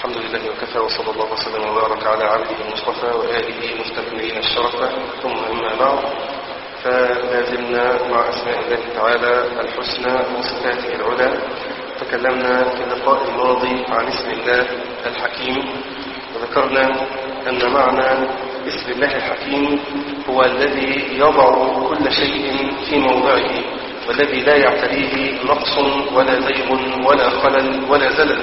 لله وكفى وصلى الله وسلم وبارك على عبده المصطفى وآله مستكملين الشرف ثم أما بعد فلا زلنا مع أسماء الله تعالى الحسنى وصفاته العلى تكلمنا في اللقاء الماضي عن اسم الله الحكيم وذكرنا أن معنى اسم الله الحكيم هو الذي يضع كل شيء في موضعه والذي لا يعتريه نقص ولا زيغ ولا خلل ولا زلل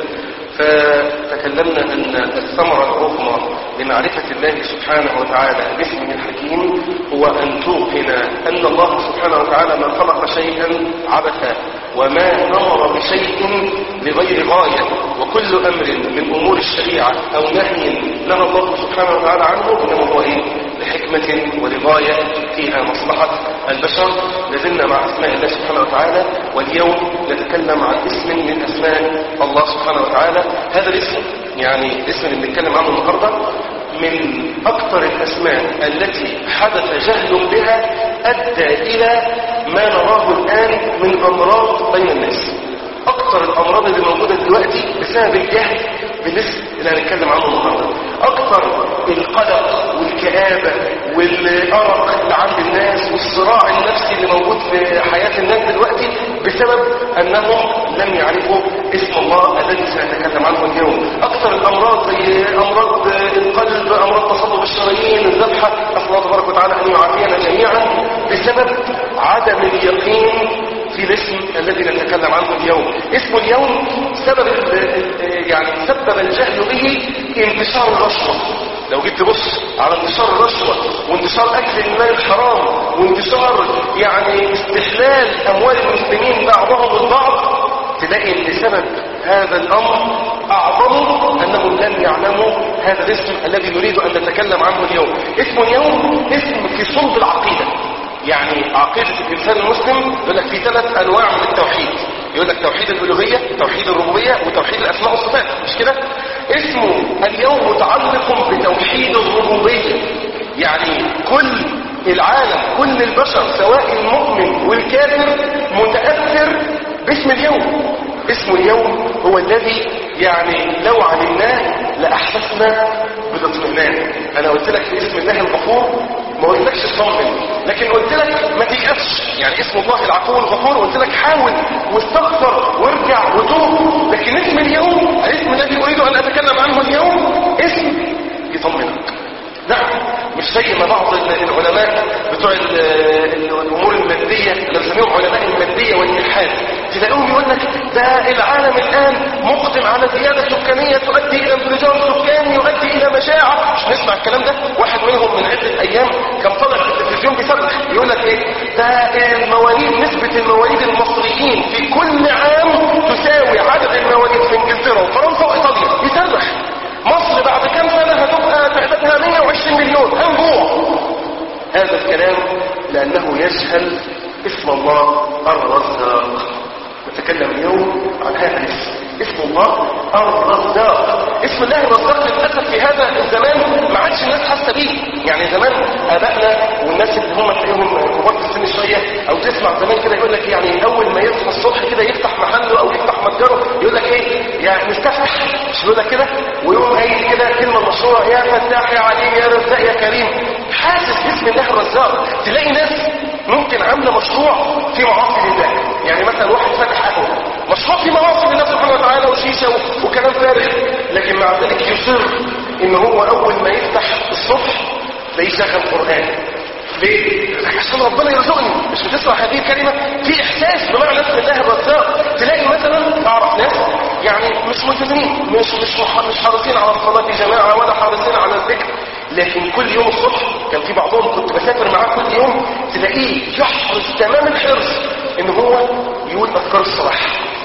فتكلمنا أن الثمرة العظمى لمعرفة الله سبحانه وتعالى باسمه الحكيم هو أن توقن أن الله سبحانه وتعالى ما خلق شيئا عبثا وما أمر بشيء لغير غاية وكل أمر من أمور الشريعة أو نهي نهى الله سبحانه وتعالى عنه إنما هو إيه؟ لحكمة ولغاية فيها مصلحة البشر لازلنا مع أسماء الله سبحانه وتعالى واليوم نتكلم عن اسم من أسماء الله سبحانه وتعالى هذا الاسم يعني الاسم اللي بنتكلم عنه النهارده من أكثر الأسماء التي حدث جهل بها أدى إلى ما نراه الآن من أمراض بين الناس أكثر الأمراض اللي موجودة دلوقتي بسبب الجهل بالاسم اللي هنتكلم عنه النهارده أكثر القلق والكآبة والأرق اللي عند الناس والصراع النفسي اللي موجود في حياة الناس دلوقتي بسبب أنهم لم يعرفوا اسم الله الذي سنتكلم عنه اليوم أكثر الأمراض زي أمراض القلب أمراض تصلب الشرايين الذبحة أسأل الله تبارك وتعالى أن يعافينا جميعا بسبب عدم اليقين في الاسم الذي نتكلم عنه اليوم اسم اليوم سبب يعني سبب الجهل به انتشار الرشوة لو جيت تبص على انتشار الرشوة وانتشار أكل المال الحرام وانتشار يعني استحلال أموال المسلمين بعضهم البعض تلاقي ان سبب هذا الامر اعظم انهم لم يعلموا هذا الاسم الذي نريد ان نتكلم عنه اليوم اسم اليوم اسم في صلب العقيدة يعني عقيدة الإنسان المسلم يقول لك في ثلاث أنواع من التوحيد يقول لك توحيد الألوهية توحيد الربوبية وتوحيد الأسماء والصفات مش كده اسمه اليوم متعلق بتوحيد الربوبية يعني كل العالم كل البشر سواء المؤمن والكافر متأثر باسم اليوم اسم اليوم هو الذي يعني لو علمناه لأحسسنا بالاطمئنان أنا قلت لك في اسم الله الغفور ما قلتلكش اطمن لكن قلت لك ما تيأسش يعني اسم الله العفو الغفور قلت لك حاول واستغفر وارجع وتوب لكن اسم اليوم الاسم الذي اريد ان اتكلم عنه اليوم اسم يطمنك نعم مش زي ما بعض العلماء بتوع الامور الماديه اللي بنسميهم علماء الماديه والالحاد تلاقيهم يقول لك ده العالم الان مقدم على زياده سكانيه تؤدي الى انفجار سكاني يؤدي الى مشاعر مش نسمع الكلام ده واحد منهم من عده ايام كان طالع في التلفزيون بيصرخ يقول لك ايه ده المواليد نسبه المواليد المصريين في كل عام تساوي عدد المواليد في انجلترا وفرنسا وايطاليا يصرخ مصر بعد كام سنة هتبقى تعدادها 120 مليون هنجوع هذا الكلام لأنه يجهل اسم الله الرزاق نتكلم اليوم عن هذا الاسم اسم الله الرزاق اسم الله الرزاق للأسف في هذا الزمان ما عادش الناس حاسة بيه يعني زمان آبائنا والناس اللي هم تلاقيهم كبار في السن شوية أو تسمع زمان كده يقول لك يعني أول ما يصحى الصبح كده يفتح محله أو يفتح متجره يقول لك إيه يعني مستفتح مش يقول لك كده ويقوم قايل كده كلمة مشهورة يا فتاح يا عليم يا رزاق يا كريم حاسس باسم الله الرزاق تلاقي ناس ممكن عامله مشروع في معاصي لله يعني مثلا واحد فتح قهوه مشروع في معاصي لله سبحانه وتعالى وشيشه وكلام فارغ لكن مع ذلك يصر ان هو اول ما يفتح الصبح تلاقيه شغل قران ليه؟ عشان ربنا يرزقني مش بتسمع هذه الكلمة في إحساس بمعنى اسم الله الرزاق تلاقي مثلا أعرف ناس يعني مش ملتزمين مش مش مش حريصين على الصلاة جماعة ولا حريصين على الذكر لكن كل يوم الصبح كان في بعضهم كنت بسافر معاه كل يوم تلاقيه يحرص تمام الحرص ان هو يقول اذكار الصباح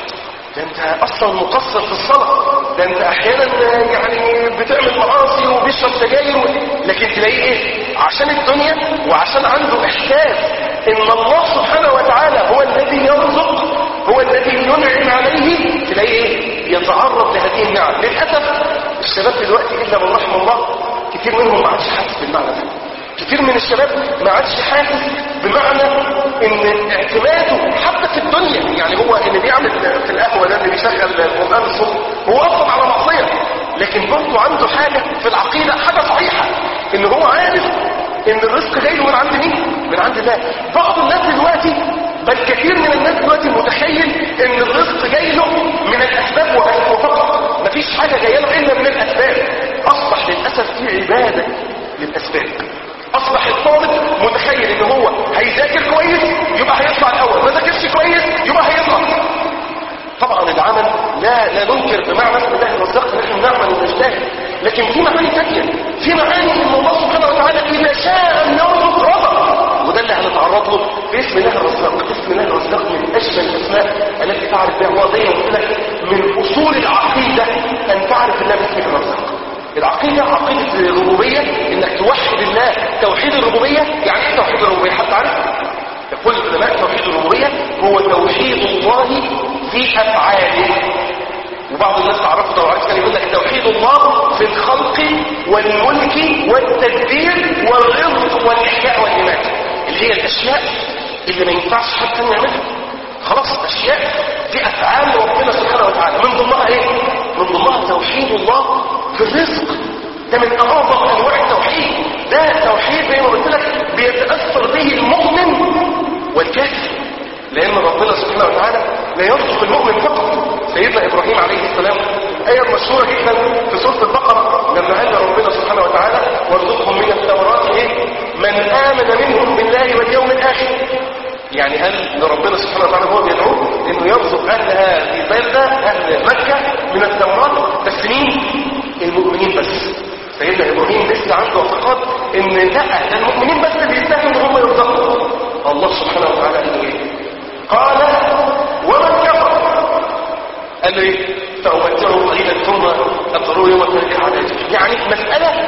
ده انت اصلا مقصر في الصلاة ده انت احيانا يعني بتعمل معاصي وبيشرب سجاير لكن تلاقيه ايه عشان الدنيا وعشان عنده احساس ان الله سبحانه وتعالى هو الذي يرزق هو الذي ينعم عليه تلاقيه ايه يتعرض لهذه النعم للاسف الشباب دلوقتي الا من رحم الله كتير منهم ما عادش حاسس بالمعنى ده كتير من الشباب ما عادش حاسس بمعنى ان اعتماده حتى في الدنيا يعني هو اللي بيعمل في القهوه ده اللي بيشغل القران الصبح هو اصلا على معصيه لكن لكن برضه عنده حاجة في العقيدة حاجة صحيحة ان هو عارف ان الرزق جاي له من عند مين من عند الله بعض الناس دلوقتي بل كثير من الناس دلوقتي متخيل ان الرزق جاي له من الاسباب وبس وفقط مفيش حاجة جايه له الا من الاسباب اصبح للاسف في عبادة للاسباب اصبح الطالب متخيل ان هو هيذاكر كويس يبقى هيطلع الاول ما ذاكرش كويس يبقى هيطلع طبعا العمل لا لا ننكر بمعنى اسم الله الرزاق نحن نعمل ونجتهد لكن في معاني ثانيه في معاني ان الله سبحانه وتعالى اذا شاء ان يرزق رزق وده اللي هنتعرض له باسم الله الرزاق اسم الله الرزاق من اجمل الاسماء التي تعرف بها الله زي ما قلت لك من اصول العقيده ان تعرف الله باسم الرزاق العقيدة عقيدة الربوبية انك توحد الله توحيد الربوبية يعني ايه توحيد الربوبية حتى عارف يقول العلماء توحيد الربوبية هو توحيد الله في افعاله وبعض الناس تعرفه لو عرفت يقول لك توحيد الله في الخلق والملك والتدبير والرزق والاحياء والاماتة اللي هي الاشياء اللي ما ينفعش حد تاني يعملها خلاص اشياء دي افعال ربنا سبحانه وتعالى من ضمنها ايه من ضمنها توحيد الله في الرزق ده من اعظم انواع التوحيد ده توحيد زي ما قلت لك بيتاثر به المؤمن والكافر لان ربنا سبحانه وتعالى لا يرزق المؤمن فقط سيدنا ابراهيم عليه السلام الايه المشهوره جدا في سوره البقره لما قال ربنا سبحانه وتعالى وارزقهم من الثمرات ايه من امن منهم بالله واليوم الاخر يعني قال لربنا سبحانه وتعالى هو بيدعوه انه يرزق اهل هذه البلده اهل مكه من الثمرات بس مين المؤمنين بس سيدنا ابراهيم لسه عنده اعتقاد ان لا ده المؤمنين بس اللي يستاهلوا ان هم يرزقوا الله سبحانه وتعالى قال له ايه قال ومن كفر قال له ايه فامتعه قليلا ثم اضطروا يوم القيامه على يعني مساله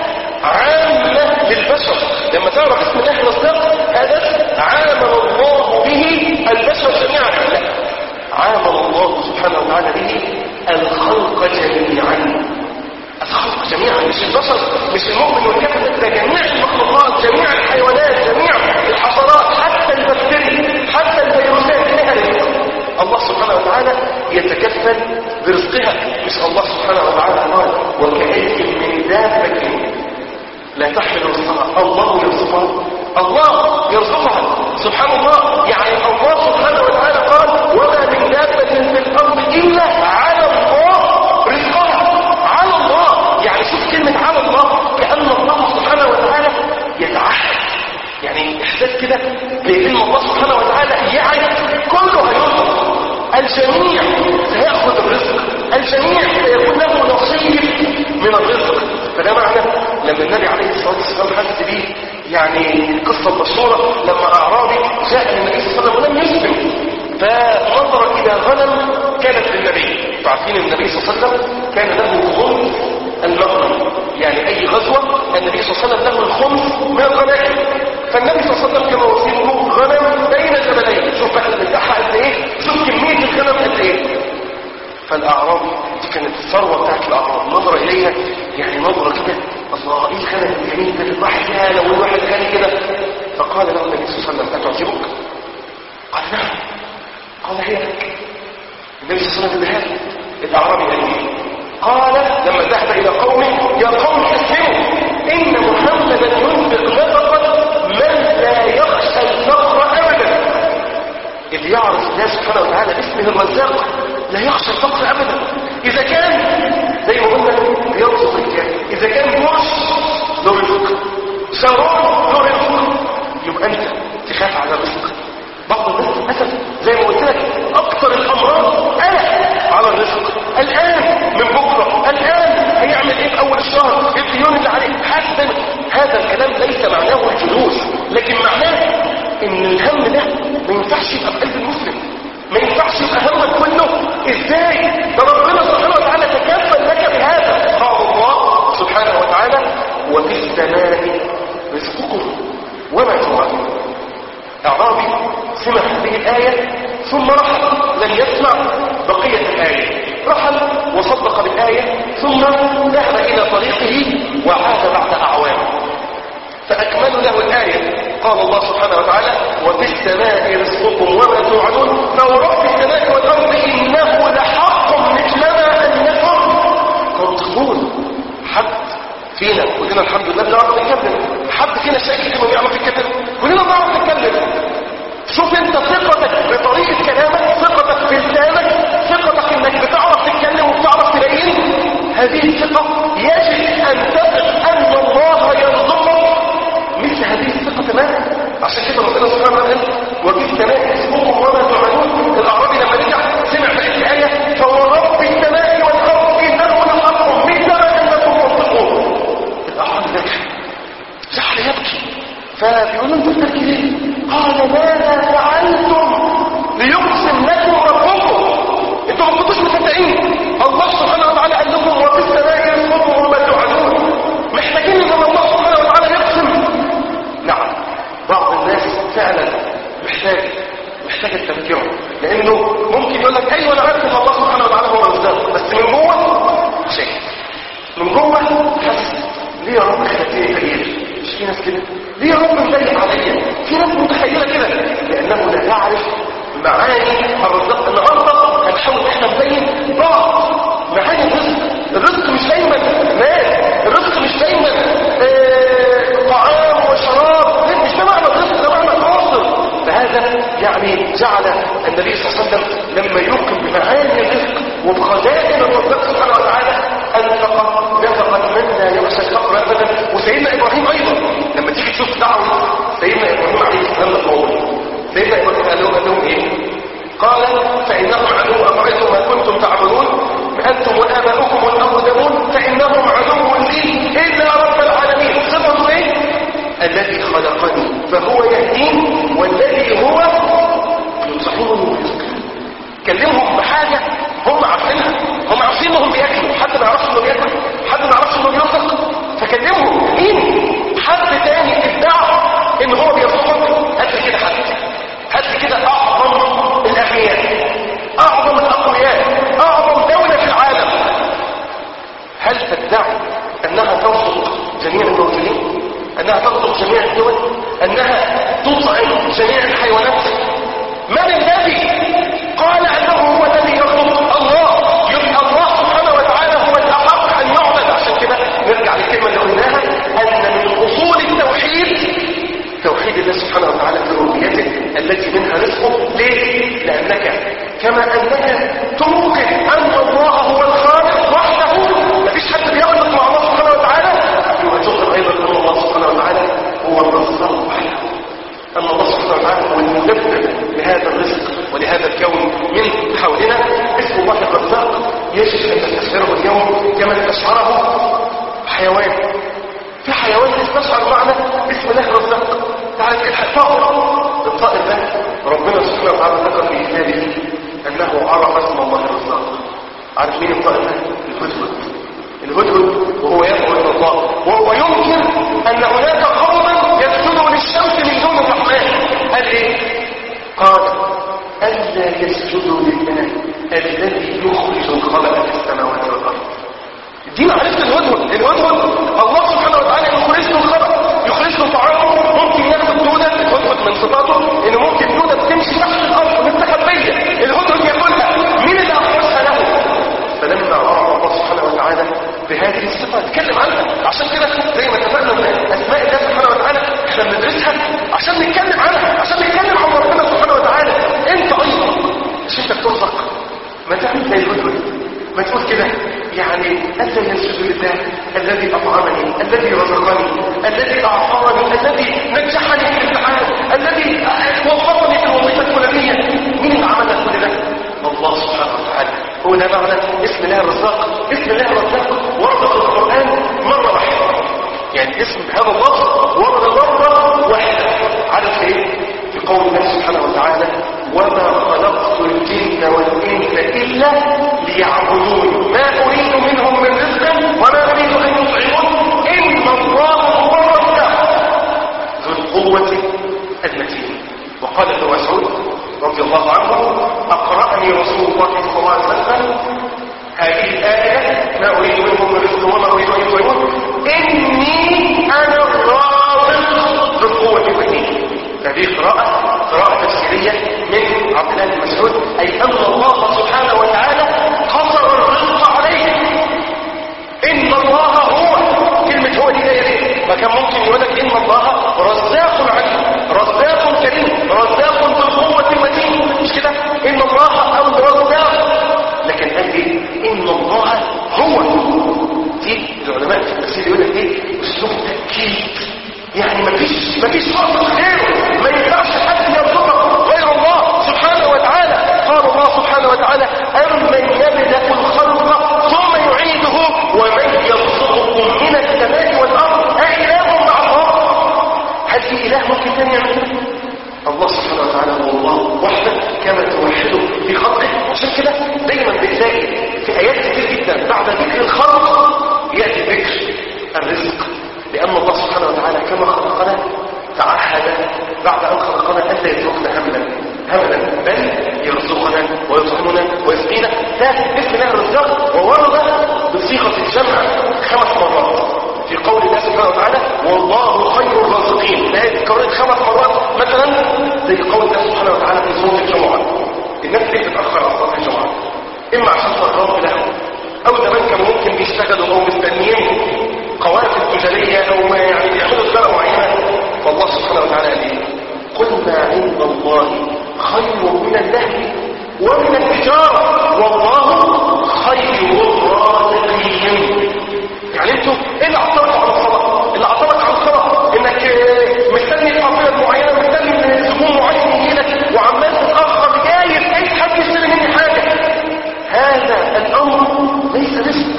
عامه للبشر لما تعرف اسم الله الرزاق هذا عامل الله به البشر جميعا لا عامل الله سبحانه وتعالى به الخلق جميعا الخلق جميعا مش البشر مش المؤمن والكافر ده جميع المخلوقات جميع الحيوانات جميع الحشرات حتى البكتيريا حتى الفيروسات لها رزق الله سبحانه وتعالى يتكفل برزقها مش الله سبحانه وتعالى قال وكأي من دابة لا تحمل رزقها الله يرزقها الله يرزقها سبحان الله يعني الله سبحانه وتعالى قال وما من دابة في الأرض إلا على الله رزقها على الله يعني شوف كلمة على الله كأن الله سبحانه وتعالى يتعهد يعني إحساس كده بأن الله سبحانه وتعالى يعني كله هيرزق الجميع سيأخذ الرزق الجميع سيكون له نصيب من الرزق فده معنى لما النبي عليه الصلاة والسلام حس بيه يعني القصة المشهورة لما أعرابي جاء للنبي صلى الله عليه وسلم ولم يسلم فنظر إلى غنم كانت للنبي فعارفين النبي صلى الله عليه وسلم كان له خمس المغنم يعني أي غزوة النبي صلى الله عليه وسلم له الخمس من الغنائم فالنبي صلى الله عليه وسلم كان وصيله غنم بين جبلين شوف بقى المساحة قد إيه شوف كمية الغنم قد إيه فالأعرابي دي كانت الثروة بتاعت الأعراب نظر إليها يعني نظرة كده الله إيه الغنم الجميل ده الواحد فيها لو الواحد كان كده فقال له النبي صلى الله عليه وسلم أتعجبك؟ قال نعم قال هي لك النبي صلى الله عليه وسلم قال لي الأعرابي قال لي قال لما ذهب إلى قومه يا قوم اسلموا إن محمدا ينفق نفقا من لا يخشى الفقر أبدا اللي يعرف الله سبحانه وتعالى باسمه الرزاق لا يخشى الفقر أبدا إذا كان زي ما قلنا بيرزق الكافر إذا كان بوش له رزق شراب له رزق يبقى أنت تخاف على الرزق بعض الناس للأسف زي ما قلت لك أكثر الأمراض قلق على الرزق الآن من بكرة الآن هيعمل إيه في أول الشهر إيه الديون اللي عليه حتى هذا الكلام ليس معناه الجلوس لكن معناه إن الهم ده ما ينفعش يبقى في قلب المسلم ما ينفعش يبقى همك كله ازاي ده ربنا سبحانه وتعالى تكفل لك بهذا قال الله سبحانه وتعالى وفي السماء رزقكم وما توعدون اعرابي سمع هذه الايه ثم رحل لم يسمع بقيه الايه رحل وصدق بالايه ثم ذهب الى طريقه وعاد بعد اعوام فاكملوا له الايه قال الله سبحانه وتعالى وفي السماء رزقكم وما توعدون فورب السماء والارض انه لحق مثل ما انكم تنطقون كلمهم مين حد تاني ادعى ان هو بيرزقك هات لي كده حد هات لي كده اعظم الاغنياء اعظم الاقوياء اعظم دولة في العالم هل تدعي انها ترزق جميع الموجودين انها ترزق جميع الدول انها تطعم جميع الحيوانات من الذي قال انه هو الذي يرزق الله يبقى الله سبحانه وتعالى هو الاحق ان يعبد عشان كده نرجع للكلمه اللي قلناها ان من اصول التوحيد توحيد الله سبحانه وتعالى في ربوبيته التي منها رزقه ليه؟ لانك كما انك توقن ان الله هو الخالق وحده مفيش حد بيخلق مع الله سبحانه وتعالى يبقى توقن ايضا ان الله سبحانه وتعالى هو الرزاق وحده أن الله سبحانه وتعالى هو المدبر لهذا الرزق ولهذا الكون من حولنا اسم الله الرزاق يجب أن تستشعره اليوم كما استشعره حيوان في حيوان استشعر معنى اسم الله الرزاق تعرف الطائر الطائر ده ربنا سبحانه وتعالى ذكر في كتابه أنه عرف اسم الله الرزاق عارف مين الطائر ده؟ الهدهد الهدهد وهو يدعو الى الله وهو ينكر ان هناك قوما يسجدوا للشمس من دون الرحمن قال ايه قال الا يسجدوا لله الذي يخرج الخلق في السماوات والارض دي معرفه الهدهد الهدهد الله سبحانه وتعالى يخرج له الخلق يخرج له طعامه ممكن ياخد دوده الهدهد من صفاته انه ممكن دوده بتمشي تحت الارض مستخبيه الهدهد ياكلها مين اللي اخرجها له فلما أعرف الله سبحانه وتعالى بهذه الصفة اتكلم عنها عشان كده زي ما اتفقنا ان اسماء الله سبحانه وتعالى احنا بندرسها عشان نتكلم عنها عشان نتكلم عن ربنا سبحانه وتعالى انت ايضا مش انت بترزق ما تعمل زي الهدهد ما تقول كده يعني أنت ينسب لله الذي أطعمني الذي رزقني الذي أعطاني الذي نجحني في الامتحان الذي وفقني في الوظيفة الفلانية مين اللي عمل كل ده؟ الله سبحانه وتعالى هو ده معنى اسم الله الرزاق اسم الله الرزاق ورد في القرآن مرة واحدة يعني اسم هذا اللفظ ورد مرة واحدة عارف ايه في قول الله سبحانه وتعالى وما خلقت الجن والإنس إلا ليعبدون ما أريد منهم من رزق وما أريد أن يطعمون إن الله هو الرزاق ذو القوة المتين وقال ابن مسعود رضي الله عنه أقرأني رسول الله صلى الله عليه وسلم هذه الآية ما أريد منهم من رزق وما أريد أن يطعمون إني أنا الرازق ذو القوة المتين هذه قراءة قراءة تفسيرية من عبد الله بن مسعود أي أن الله سبحانه وتعالى قصر الرزق عليه إن الله هو كلمة هو دي جاية ليه؟ ما كان ممكن يقول لك إن الله رزاق عليم رزاق كريم رزاق ذو القوة المتين مش كده؟ إن الله أو رزاق لكن قال إيه؟ إن الله هو دي العلماء في التفسير يقول لك إيه؟ أسلوب تأكيد يعني مفيش مفيش رازق غيره ما ينفعش حد يرزقك غير الله سبحانه وتعالى قال الله سبحانه وتعالى أمن يبدأ الخلق ثم يعيده ومن يرزقكم من السماء والأرض أإله مع الله هل في إله ممكن ثاني يعمل كده؟ الله سبحانه وتعالى هو الله وحده كما توحده في خلقه عشان كده دايما بتلاقي في آيات كتير جدا بعد ذكر الخلق يأتي ذكر الرزق لأن الله سبحانه وتعالى كما خلقنا تعهد بعد أن خلقنا ألا يتركنا هملا هملا بل يرزقنا ويطعمنا ويسقينا ده اسم الله الرزاق وورد بصيغة الجمع خمس مرات في قول الله سبحانه وتعالى والله خير الرازقين الآية اتكررت خمس مرات مثلا زي قول الله سبحانه وتعالى في سورة الجمعة الناس اللي بتتأخر على صلاة الجمعة إما عشان صلاة لهم أو زمان كانوا ممكن بيشتغلوا أو مستنيين قوافل تجارية أو ما يعني بيعملوا سنة معينة فالله سبحانه وتعالى قال إيه؟ قل ما عند الله خير من اللهو ومن التجارة والله خير الرازقين يعني انتوا ايه اللي عطلك عن الصلاة؟ اللي عطلك عن الصلاة انك مستني القافلة معينة مستني زبون معين يجيلك وعمال تتأخر جايز اي حد يشتري مني حاجة هذا الامر ليس رزق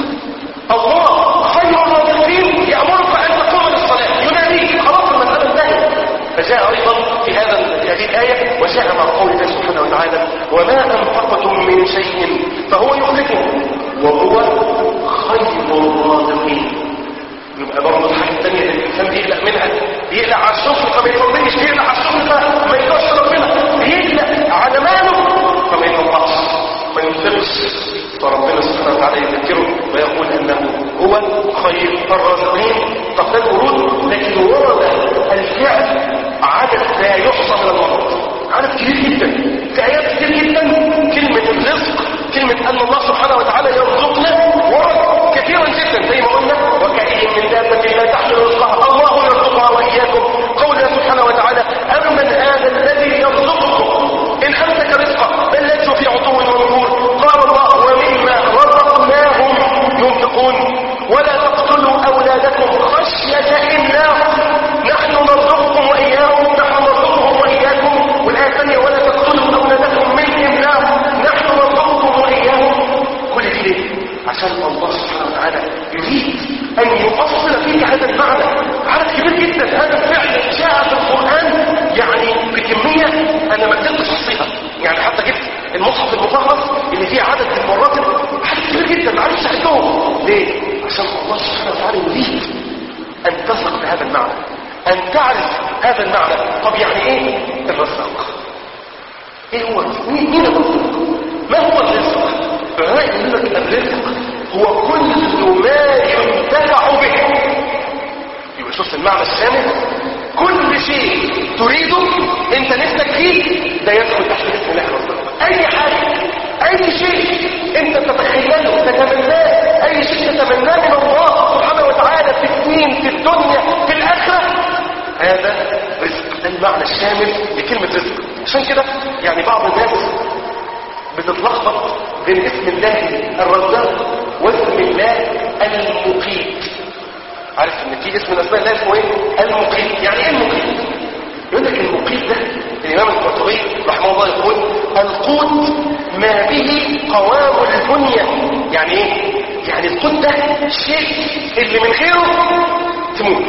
الله خير الرازقين يأمرك أن تقوم للصلاة يناديك خلاص المسألة انتهت فجاء أيضا في هذا في هذه الآية وجاء مع قول الله سبحانه وتعالى وما أنفقتم من شيء فهو يخلفه وهو خير الرازقين يبقى برضه فربنا سبحانه وتعالى يذكره ويقول انه هو خير الرازقين طب ده الورود لكن ورد الفعل عدد لا يحصى من المرض عدد كبير جدا في ايات كتير جدا كلمه الرزق كلمه ان الله سبحانه وتعالى يرزقنا ورد كثيرا جدا زي ما قلنا وكأي من دابه لا تحمل رزقها الله يرزقها واياكم قوله سبحانه وتعالى امن هذا الذي يرزقكم ان امسك رزقه بل ليسوا في عتو ونفور قال الله ومما رزقناهم ينفقون ولا تقتلوا اولادكم خشيه املاق نحن نرزقكم واياهم نحن نرزقهم واياكم والايه الثانيه ولا تقتلوا اولادكم من املاق نحن نرزقكم واياهم كل دي ليه؟ عشان الله سبحانه وتعالى يريد ان يؤصل فيك هذا المعنى عدد كبير جدا هذا الفعل جاء في القران يعني بكميه انا ما قدرتش احصيها يعني حتى جبت المصحف المفهرس اللي فيه عدد من المرات عدد كبير جدا ما عرفتش اعدهم ليه؟ عشان الله سبحانه وتعالى يريد ان تثق بهذا المعنى ان تعرف هذا المعنى طب يعني ايه الرزاق ايه هو مين مين الرزاق ما هو الرزق فهذا يقول لك الرزق هو كل ما ينتفع به يبقى شفت المعنى الشامل كل شيء تريده انت نفسك فيه ده يدخل تحت اسم الله الرزاق اي حاجه اي شيء انت تتخيله تتمناه اي شيء تتمناه من الله سبحانه وتعالى في الدين في الدنيا في الاخره هذا رزق ده المعنى الشامل لكلمه رزق عشان كده يعني بعض الناس بتتلخبط بين اسم الله الرزاق واسم الله المقيت عارف ان في اسم من اسماء الله اسمه ايه المقيت يعني ايه المقيت يقول لك المقيت ده الامام القرطبي رحمه الله يقول القوت ما به قوام الدنيا يعني ايه يعني القوت ده الشيء اللي من غيره تموت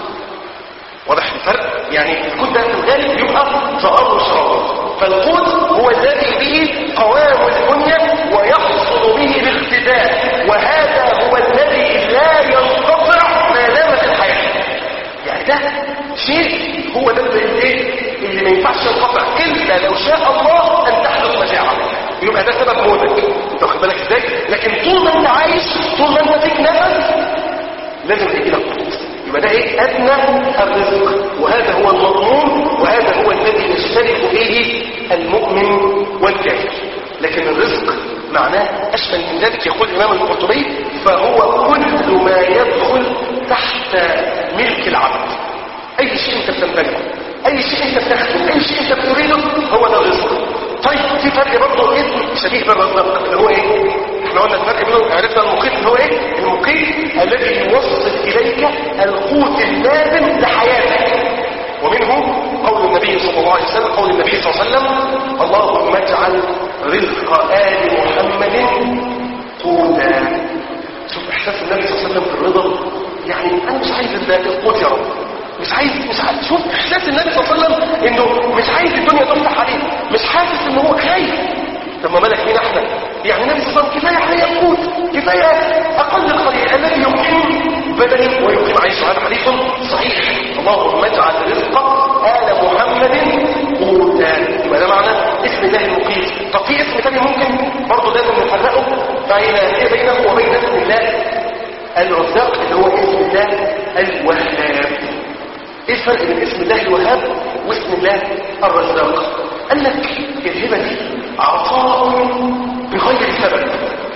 واضح الفرق يعني القوت ده في الغالب يبقى طعام وشراب فالقوت هو الذي به قوام الدنيا ويحصل به الاغتذاء وهذا هو الذي لا ينقطع ما دامت الحياه يعني ده شيء هو ده اللي ايه اللي ما ينفعش ينقطع الا لو شاء الله ان تحدث مجاعه يبقى ده سبب موتك انت واخد بالك ازاي لكن طول ما انت عايش طول ما انت فيك نفس لازم يجي لك قوت يبقى ده ايه ادنى الرزق وهذا هو المضمون وهذا هو الذي يشترك فيه المؤمن والكافر لكن الرزق معناه اشمل من ذلك يقول الامام القرطبي فهو كل ما يدخل تحت ملك العبد اي شيء انت بتمتلكه اي شيء انت بتاخده اي شيء انت بتريده هو ده الرزق طيب في فرق برضه اسم شبيه بالرزاق اللي هو ايه احنا قلنا الفرق بينهم عرفنا المقيت اللي هو ايه المقيت الذي يوصل اليك القوت اللازم لحياتك ومنه قول النبي صلى الله عليه وسلم قول النبي صلى الله عليه وسلم اللهم اجعل رزق آل محمد قوتا شوف احساس النبي صلى الله عليه وسلم في الرضا يعني انا مش عايز القوت يا رب مش عايز مش عايز شوف احساس النبي صلى الله عليه وسلم انه مش عايز الدنيا تفتح عليه مش حاسس ان هو خايف طب ما بالك بينا احنا يعني النبي صلى الله عليه وسلم كفايه عليه القوت كفايه اقل القليل الذي يقيم بدني ويقيم عيشه هذا حديث صحيح اللهم اجعل رزق ال محمد قوتا يبقى ده معنى اسم الله المقيت طب في اسم ثاني ممكن برضه لازم نفرقه بين ايه بينه وبين اسم الله الرزاق اللي هو اسم الله الوهاب ايه الفرق بين اسم الله الوهاب واسم الله الرزاق قال لك الهبه دي عطاء بغير سبب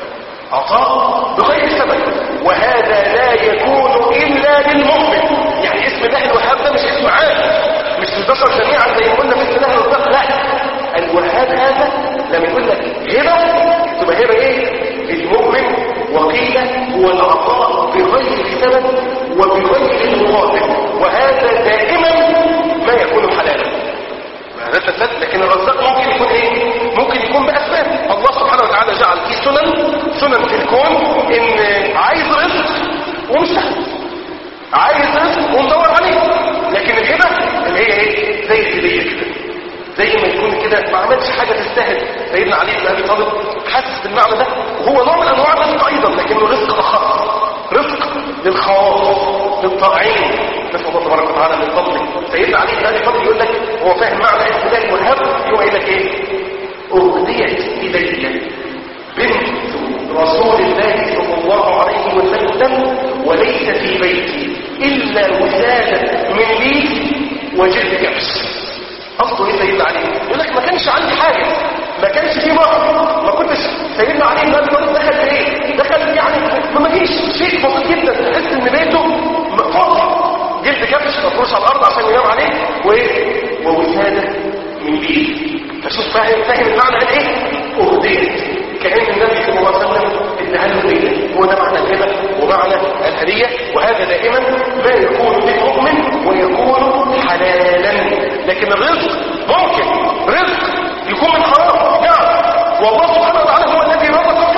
عطاء بغير سبب وهذا لا يكون الا للمؤمن يعني اسم الله الوهاب ده مش اسم عام مش للبشر جميعا زي ما قلنا في اسم الله الرزاق لا الوهاب هذا لما يقول لك هبه تبقى هبه ايه للمؤمن وقيل هو العطاء بغير سبب وبغير المقابل وهذا دائما ما يكون حلالا هذا الفساد لكن الرزاق ممكن يكون ايه ممكن يكون باسباب الله سبحانه وتعالى جعل في سنن سنن في الكون ان عايز رزق ومش سهل عايز رزق ومدور عليه لكن الهبه اللي هي ايه زي الهديه كده زي ما يكون كده ما عملش حاجه تستاهل سيدنا علي بن ابي طالب حاسس بالمعنى ده وهو نوع من انواع الرزق ايضا لكنه رزق اخر رزق للخواص للطائعين نسال الله تبارك وتعالى من فضله سيدنا علي بن ابي طالب يقول لك هو فاهم معنى اسم الله الوهاب يقول لك ايه اهديت الي بنت رسول الله صلى الله عليه وسلم وليس في بيتي إلا وسادة من ليف وجلد كبش أصله إيه سيدنا علي يقول لك ما كانش عندي حاجة ما كانش في مهر ما كنتش سيدنا علي بن ابي طالب دخل في ايه دخل يعني ما فيش شيء بسيط جدا تحس ان بيته فاضي جلد كبش مفروش على الارض عشان ينام عليه وايه ووساده من بيت فشوف فاهم فاهم المعنى قال ايه اهديت كان النبي صلى الله عليه وسلم اداها له هديه هو ده معنى الهبه ومعنى الهديه وهذا دائما ما يكون للمؤمن ويكون حلالا لكن الرزق ممكن رزق يكون من حرام نعم والله سبحانه وتعالى هو الذي رزقك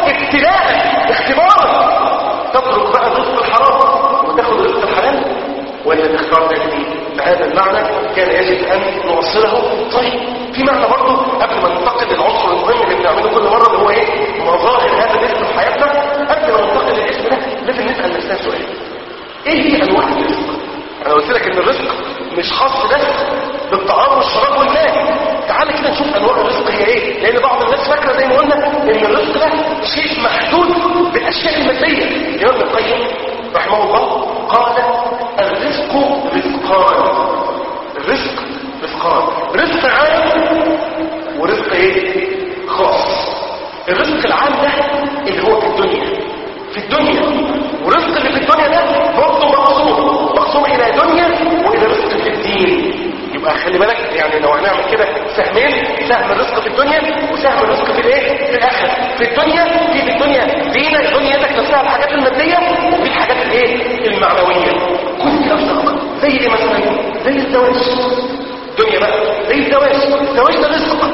ابتلاء اختبارا تترك بقى الرزق الحرام وتاخذ رزق الحلال ولا تختار ذلك بهذا المعنى كان يجب ان نوصله طيب في معنى برضه قبل ما ننتقل للعنصر المهم اللي بنعمله كل مره اللي هو ايه مظاهر هذا الاسم في حياتنا قبل ما ننتقل للاسم ده لازم نسال نفسنا سؤال ايه هي انواع الرزق انا قلت لك ان الرزق مش خاص بس بالطعام والشراب والماء تعال كده نشوف انواع الرزق هي ايه لان بعض الناس فاكره زي ما قلنا ان الرزق ده شيء محدود بالاشياء الماديه الامام القيم رحمه الله قال الرزق رزقان الرزق رزقان رزق عام ورزق ايه خاص الرزق العام ده اللي هو في الدنيا في الدنيا ورزق اللي في الدنيا ده برضه مقسوم مقسوم الى دنيا والى رزق في الدين يبقى خلي بالك يعني لو هنعمل كده سهمين سهم الرزق في الدنيا وسهم الرزق في الايه في الاخره في الدنيا في في الدنيا دينك دنيتك نفسها الحاجات الماديه وفي الحاجات الايه المعنويه كل دي ارزاق زي ايه مثلا زي الزواج دنيا بقى زي الزواج الزواج ده رزق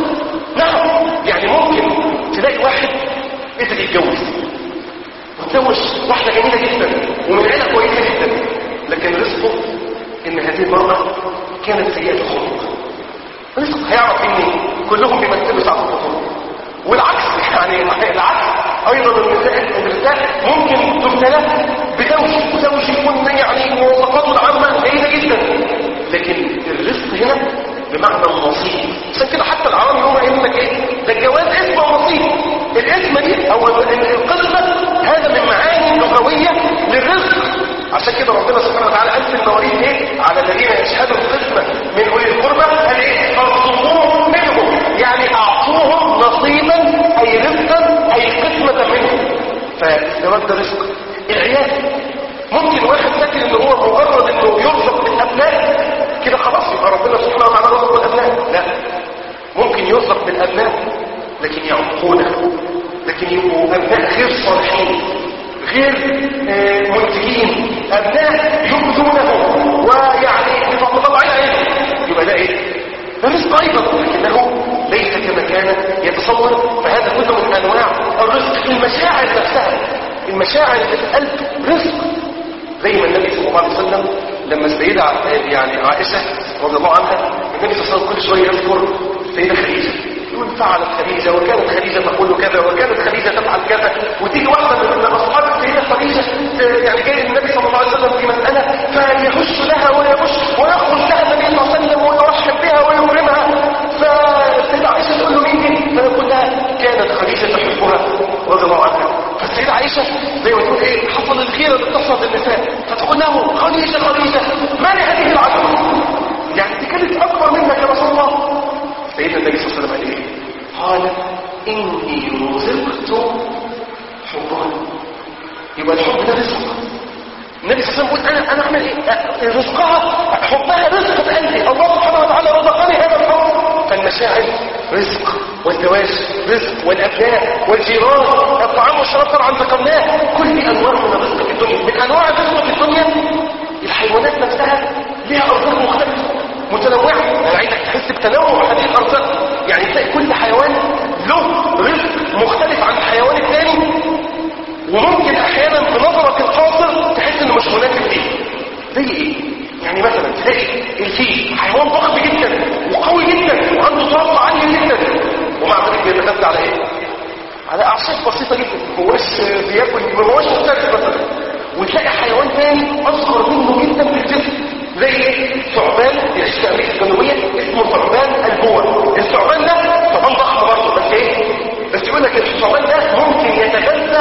نعم يعني ممكن تلاقي واحد قدر يتجوز وتزوج واحده جميله جدا ومن عيله كويسه جدا لكن رزقه ان هذه المراه كانت سيئة الخلق رزق هيعرف مني كلهم بيمثلوا ساعة الخطوة والعكس يعني العكس ايضا النساء النساء ممكن تبتلى بزوج وزوج يكون يعني مواصفاته العامة جيدة جدا لكن الرزق هنا بمعنى النصيب عشان كده حتى العرب يقولوا يقول لك ايه ده الجواز اسمه نصيب الاسم دي او القسمه هذا من معاني لغويه للرزق عشان كده ربنا سبحانه وتعالى قال في المواريث ايه على الذين يشهدوا القسمه من اولي القربى قال ايه فارزقوهم منهم يعني اعطوهم نصيبا اي رزقا اي قسمه منهم فالزواج ده رزق العيال ممكن واحد فاكر ان هو مجرد انه يرزق بالابناء كده خلاص يبقى ربنا سبحانه وتعالى رزق بالابناء لا ممكن يرزق بالابناء لكن يعقونه لكن يبقوا ابناء غير صالحين غير منتجين ابناء يؤذونه ويعني بطبعين عليه يبقى ده ايه ده رزق ايضا لكنه ليس كما كان يتصور فهذا كله من انواع الرزق المشاعر نفسها المشاعر اللي في القلب رزق زي ما النبي صلى الله عليه وسلم لما السيدة يعني عائشة رضي الله عنها النبي صلى الله عليه وسلم كل شوية يذكر السيدة خديجة يقول فعلت خديجة وكانت خديجة تقول كذا وكانت خديجة تفعل كذا وتيجي واحدة من أصحاب السيدة خديجة يعني جاي النبي صلى الله عليه وسلم في مسألة فيهش لها ويهش ويخرج لها النبي صلى الله عليه وسلم ويرحب بها ويكرمها فالسيدة عائشة تقول له مين دي؟ فيقول لها كانت خديجة تحبها رضي الله عنها فالسيدة عائشة زي ما تقول ايه حصل الخيرة اللي بتحصل للنساء فتقول له خديجة خديجة ما لهذه العجوة يعني دي كانت أكبر منك يا رسول الله سيدنا النبي صلى الله عليه وسلم قال ايه قال اني رزقت حبها يبقى الحب ده رزق النبي صلى الله عليه وسلم يقول انا انا اعمل ايه رزقها حبها رزق في قلبي الله سبحانه وتعالى رزقني هذا الحب فالمشاعر رزق والزواج رزق والابناء والجيران الطعام والشراب طبعا ذكرناه كل دي انواع من الرزق في الدنيا من انواع الرزق في الدنيا الحيوانات نفسها ليها ارزاق مختلفه متنوعة انا عايزك تحس بتنوع هذه الارزاق يعني تلاقي كل حيوان له رزق مختلف عن الحيوان الثاني وممكن احيانا بنظرك القاصر تحس انه مش مناسب ليه زي ايه يعني مثلا تلاقي الفيل حيوان ضخم جدا وقوي جدا وعنده طاقه عاليه جدا ومع ذلك بيتغذى على ايه على اعشاب بسيطه جدا ما هوش بياكل ما هوش مختلف مثلا وتلاقي حيوان ثاني اصغر منه جدا في الجسم زي ايه ثعبان يعيش في امريكا الجنوبيه اسمه ثعبان البوع الثعبان ده ثعبان ضخم برضه بس ايه بس يقول لك الثعبان ده ممكن يتغذى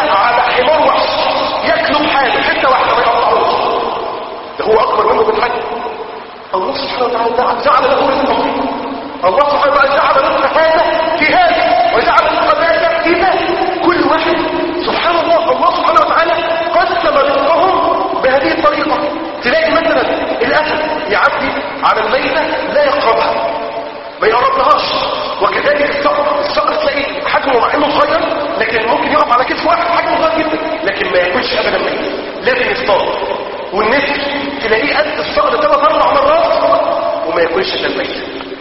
وتعالى جعل له رزقا فيه الله سبحانه وتعالى جعل رزق هذا في هذا وجعل رزق ذاك في ذاك كل واحد سبحان الله الله سبحانه وتعالى قسم رزقهم بهذه الطريقة تلاقي مثلا الأسد يعدي على الميتة لا يقربها ما يقربلهاش وكذلك الصقر الصقر تلاقي حجمه مع انه صغير لكن ممكن يقف على كتف واحد حجمه صغير جدا لكن ما ياكلش ابدا ميت لازم يصطاد والنسر تلاقيه قد الصقر ثلاث اربع مرات وما ياكلش الا الميت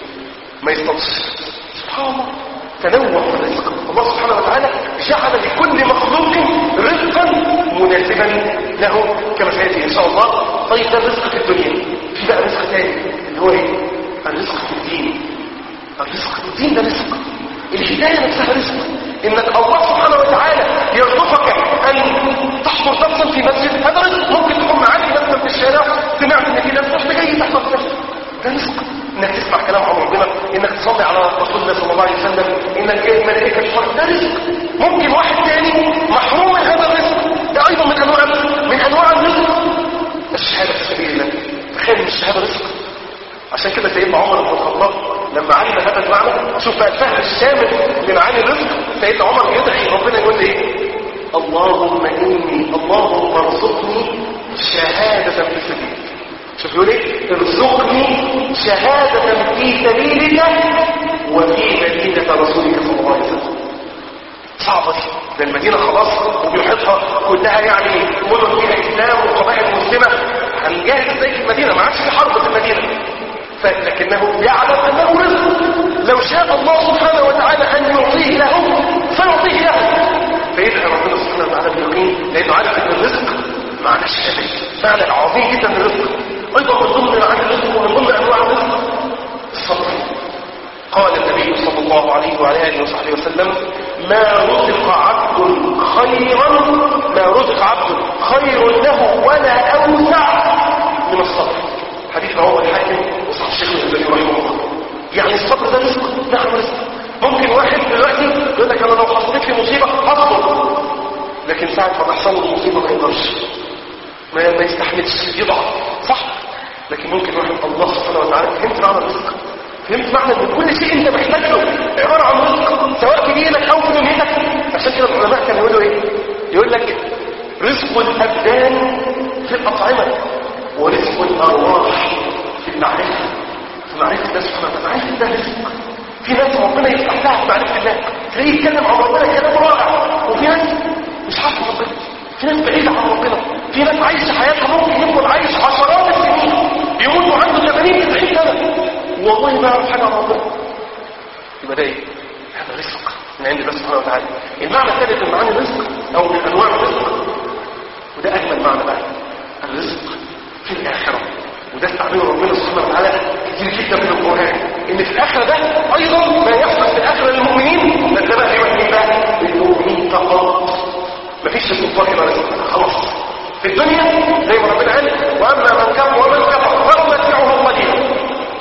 ما يصطادش سبحان الله تنوع في الرزق الله سبحانه وتعالى جعل لكل مخلوق رزقا مناسبا له كما سياتي ان شاء الله طيب ده الرزق في الدنيا في بقى رزق ثاني اللي هو ايه الرزق في الدين الرزق في الدين ده رزق الهدايه نفسها رزق انك الله سبحانه وتعالى يرزقك ان تحضر درسا في مسجد هذا رزق ممكن تكون معاك مثلا في الشارع سمعت ان في ناس مش جاي تحضر درس ده رزق انك تسمع كلام عن ربنا انك تصلي على رسول الله صلى الله عليه وسلم انك جاي ملائكه تشرح ده رزق ممكن واحد تاني محروم من هذا الرزق ده ايضا من انواع من انواع الرزق الشهاده في سبيل الله تخيل ان الشهاده رزق عشان كده سيدنا عمر بن الخطاب لما علم هذا المعنى شوف بقى الفهم الشامل لمعاني الرزق سيدنا عمر يدعي ربنا يقول لي ايه اللهم اني اللهم ارزقني شهاده في سبيلك شوف يقول ايه ارزقني شهادة في سبيلك وفي مدينة رسولك صلى الله عليه وسلم صعبة دي ده المدينة خلاص وبيحيطها كلها يعني مدن فيها اسلام وقبائل مسلمة هنجاهد ازاي في المدينة ما عادش في حرب في المدينة لكنه يعلم انه رزق لو شاء الله سبحانه وتعالى ان يعطيه له فيعطيه له فيدعي ربنا سبحانه وتعالى باليقين لانه عارف ان الرزق معنى الشهادة معنى عظيم جدا الرزق ايضا من ضمن معاني الرزق ومن ضمن انواع الرزق الصبر قال النبي صلى الله عليه وعلى اله وصحبه وسلم ما رزق عبد خيرا ما رزق عبد خير له ولا اوسع من الصبر حديث رواه الحاكم وصح الشيخ الالباني رحمه الله يعني الصبر ده رزق نعم رزق ممكن واحد دلوقتي يقول لك انا لو حصلت لي مصيبه هصبر لكن ساعه ما تحصل له المصيبه ما يقدرش ما ما يستحملش يضعف صح لكن ممكن واحد الله سبحانه وتعالى فهمت معنى الرزق فهمت معنى ان كل شيء انت محتاج له عباره عن رزق سواء في دينك او في دنيتك عشان كده العلماء كانوا يقولوا ايه يقول لك رزق الابدان في الاطعمه ورزق الارواح في المعرفه في معرفه الله سبحانه وتعالى معرفه الله رزق في ناس ربنا يفتح لها في معرفه الله تلاقيه يتكلم عن ربنا كلام رائع وفي ناس مش عارف ربنا في ناس بعيدة عن ربنا في ناس عايش حياتها ممكن يكون عايش عشرات السنين يموت وعنده 80 90 سنة والله ما يعرف حاجة عن ربنا يبقى ده ايه؟ هذا رزق من عند الله سبحانه وتعالى المعنى الثالث من معاني الرزق او من انواع الرزق وده اجمل معنى بقى الرزق في الاخره وده استعمله ربنا سبحانه وتعالى كتير جدا من القران ان في الاخره ده ايضا ما يحصل في الاخره للمؤمنين ده بقى ايه بقى للمؤمنين فقط مفيش الكفار هنا رزق خلاص في الدنيا زي ما ربنا قال واما من كفر ومن كفر فنمتعه قليلا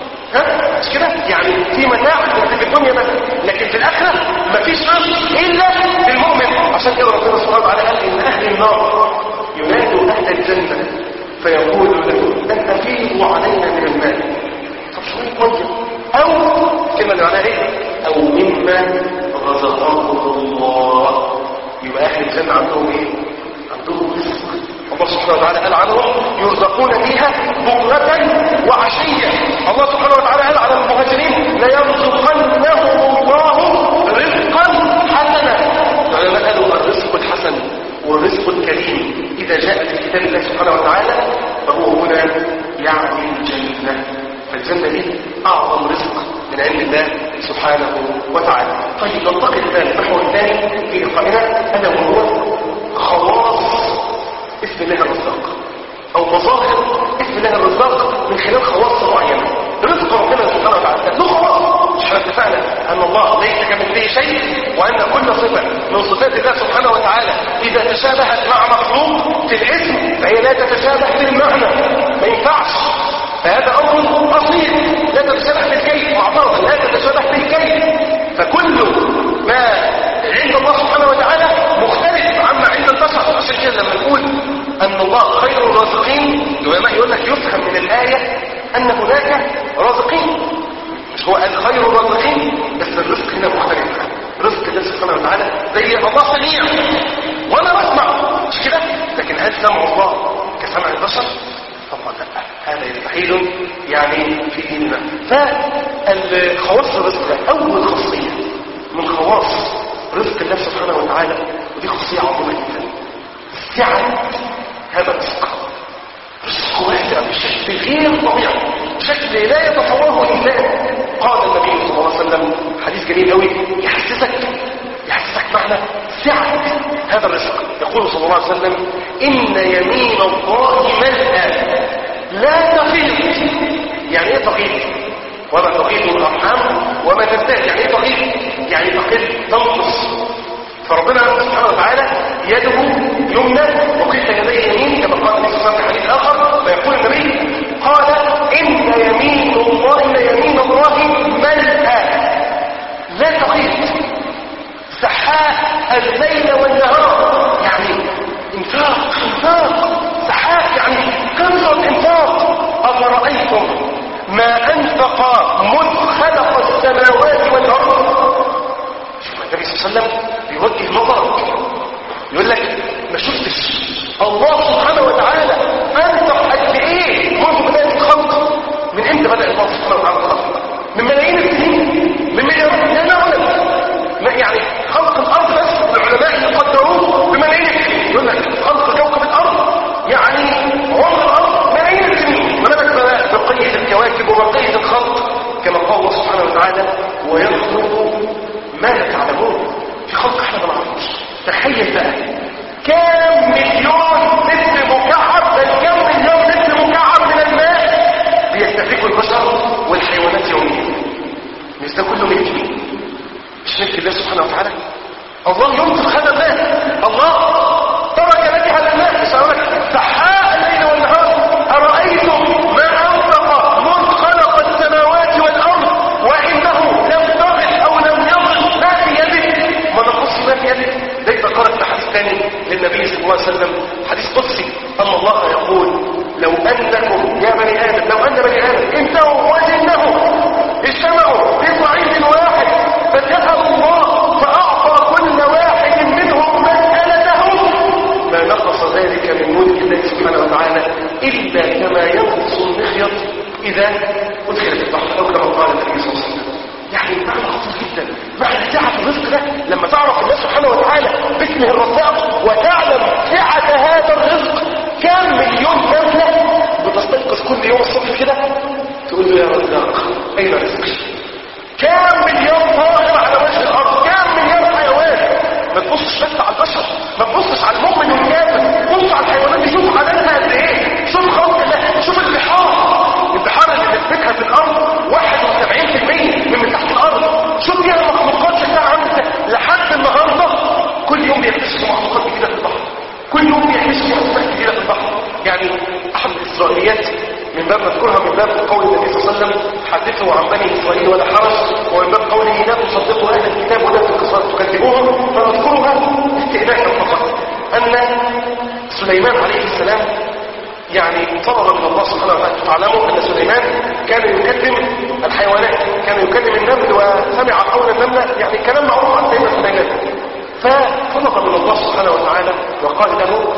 ها مش كده يعني في متاع بس في الدنيا بس لكن في الاخره مفيش رزق الا للمؤمن عشان كده ربنا سبحانه وتعالى قال ان اهل النار ينادوا اهل الجنه فيقول لهم ان تفيضوا علينا من المال طب شويه ميه او كلمه اللي معناها ايه او مما رزقهم الله يبقى اهل الجنه عندهم ايه عندهم رزق الله سبحانه وتعالى قال عنهم يرزقون فيها بكرة وعشية الله سبحانه وتعالى قال على المهاجرين ليرزقنهم الله رزقا حسنا العلماء قالوا الرزق الحسن والرزق الكريم إذا جاء في كتاب الله سبحانه وتعالى فهو هنا يعني الجنة فالجنة دي أعظم رزق من عند الله سبحانه وتعالى طيب ننتقل الآن النحو الثاني في لقائنا ألا وهو خواص اسم الله الرزاق او مظاهر اسم الله الرزاق من خلال خواص معينه رزق ربنا سبحانه وتعالى له خواص مش احنا اتفقنا ان الله ليس كمثله شيء وان كل صفه من صفات الله سبحانه وتعالى اذا تشابهت مع مخلوق في الاسم فهي لا تتشابه في المعنى ما ينفعش فهذا امر اصيل لا تتشابه بالكيف معترض لا تتشابه بالكيف فكل ما عند الله سبحانه وتعالى مختلف عما عند البشر عشان كده لما نقول ان الله خير الرازقين العلماء يقول لك يفهم من الايه ان هناك رازقين مش هو قال خير الرازقين بس الرزق هنا مختلف رزق الله سبحانه وتعالى زي الله سميع وانا بسمع مش كده لكن هل سمع الله كسمع البشر طبعا لا هذا يستحيل يعني في ديننا فالخواص الرزق ده اول خاصيه من خواص رزق الله سبحانه وتعالى ودي خاصيه عظيمه جدا سعه هذا الرزق رزق واسع بشكل غير طبيعي بشكل لا يتصوره الانسان قال النبي صلى الله عليه وسلم حديث جميل قوي يحسسك يحسسك معنى سعه هذا الرزق يقول صلى الله عليه وسلم ان يمين الله ملأى لا تفيض يعني ايه تفيض وما تفيض الارحام وما تزداد يعني ايه تفيض يعني تقل تنقص فربنا سبحانه وتعالى يده يمنى وكلتا يديه يمين كما قال النبي صلى الله عليه وسلم في حديث اخر فيقول النبي قال ان يمين الله ان يمين الله ملأى لا تقيت سحاء الليل والنهار يعني انفاق انفاق سحاء يعني كثرة انفاق أفرأيتم ما أنفق مذ خلق السماوات والأرض شوف النبي صلى الله عليه وسلم بيوجه نظرك يقول لك ما شفتش الله سبحانه وتعالى أنفق قد إيه منذ بداية الخلق من إمتى بدأ الله سبحانه وتعالى الخلق من ملايين السنين من مليارات السنين ما يعني خلق الأرض بس العلماء يقدروه بملايين السنين يقول لك خلق كوكب الأرض يعني عمر الأرض ملايين السنين ما بالك بقى بقية الكواكب وبقية الخلق كما قال الله سبحانه وتعالى ويخلق ما لا تعلمون في خلق احنا ما نعرفوش تخيل بقى كام مليون متر مكعب بل كام مليون متر مكعب من الماء بيستهلكه البشر والحيوانات يوميا مش ده كله ملك مش ملك الله سبحانه وتعالى الله ينفق هذا الماء الله ترك لك هذا الماء يسألك سحاء الليل والنهار أرأيتم ما أنفق من خلق السماوات والأرض وإنه لم تغل أو لم يغل ما في يده ما نقص ما في يده ده إذا قرأت حديث ثاني للنبي صلى الله عليه وسلم حديث قدسي أن الله يقول لو أنكم يا بني آدم لو أن بني آدم انتهوا وجنهم اجتمعوا في صعيد واحد فسألوا الله فأعطى كل واحد منهم مسألته ما نقص ذلك من ملك الله سبحانه وتعالى إلا كما ينقص المخيط إذا أدخل في البحر أو كما قال النبي صلى الله عليه وسلم يعني معنى خطير جدا معنى سعة الرزق ده لما تعرف الله سبحانه وتعالى باسمه الرزاق وتعلم سعة هذا الرزق كم مليون نملة بتستيقظ كل يوم الصبح كده تقول له يا رزاق أين رزقي كم مليون طائر على وجه الأرض كم مليون حيوان ما تبصش بس على البشر ما تبصش على المؤمن والكافر بص على الحيوانات دي شوف عددها قد ايه شوف خلق الله شوف البحار البحار اللي بتمسكها في الارض 71% من مساحه الارض شوف فيها المخلوقات شكلها عامل ازاي لحد النهارده كل يوم بيكتشفوا مخلوقات جديده في البحر كل يوم بيكتشفوا مخلوقات جديده في البحر يعني احد الاسرائيليات من باب نذكرها من باب قول النبي صلى الله عليه وسلم حدثوا عن بني اسرائيل ولا حرج ومن باب قوله لا تصدقوا اهل الكتاب ولا تكذبوهم فنذكرها استئنافا فقط ان سليمان عليه السلام يعني طلب من الله سبحانه وتعالى تعلموا ان سليمان كان يكلم الحيوانات كان يكلم النمل وسمع قول النمله يعني كلام معروف عن سيدنا سليمان فطلب من الله سبحانه وتعالى وقال له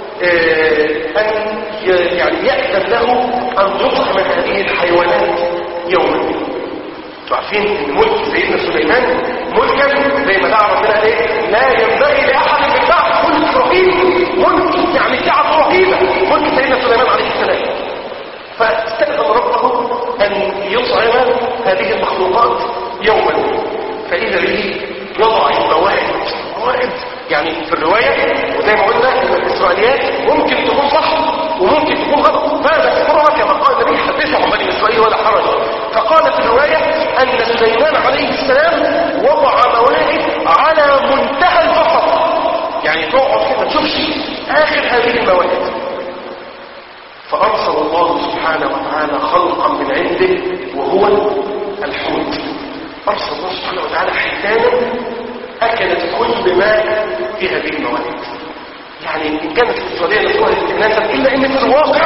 أن يعني يأذن له أن يطعم هذه الحيوانات يوما عارفين ان ملك سيدنا سليمان ملكا زي ما دعا ربنا ايه لا ينبغي لاحد من بعد ملك رهيب ملك يعني سعه رهيبه ملك سيدنا سليمان عليه السلام فاستاذن ربه ان يطعم هذه المخلوقات يوما فاذا به يضع الموائد موائد يعني في الرواية وزي ما قلنا ان الاسرائيليات ممكن تكون صح وممكن تكون غلط فنذكرها كما قال النبي حدثوا عن بني اسرائيل ولا حرج فقال في الرواية ان سليمان عليه السلام وضع موائد على منتهى البصر يعني تقعد كده ما تشوفش اخر هذه الموائد فارسل الله سبحانه وتعالى خلقا من عنده وهو الحوت ارسل الله سبحانه وتعالى حيتانا أكلت كل ما في هذه المواد يعني إن كانت الإسرائيلية نصوها للناس إلا إن في الواقع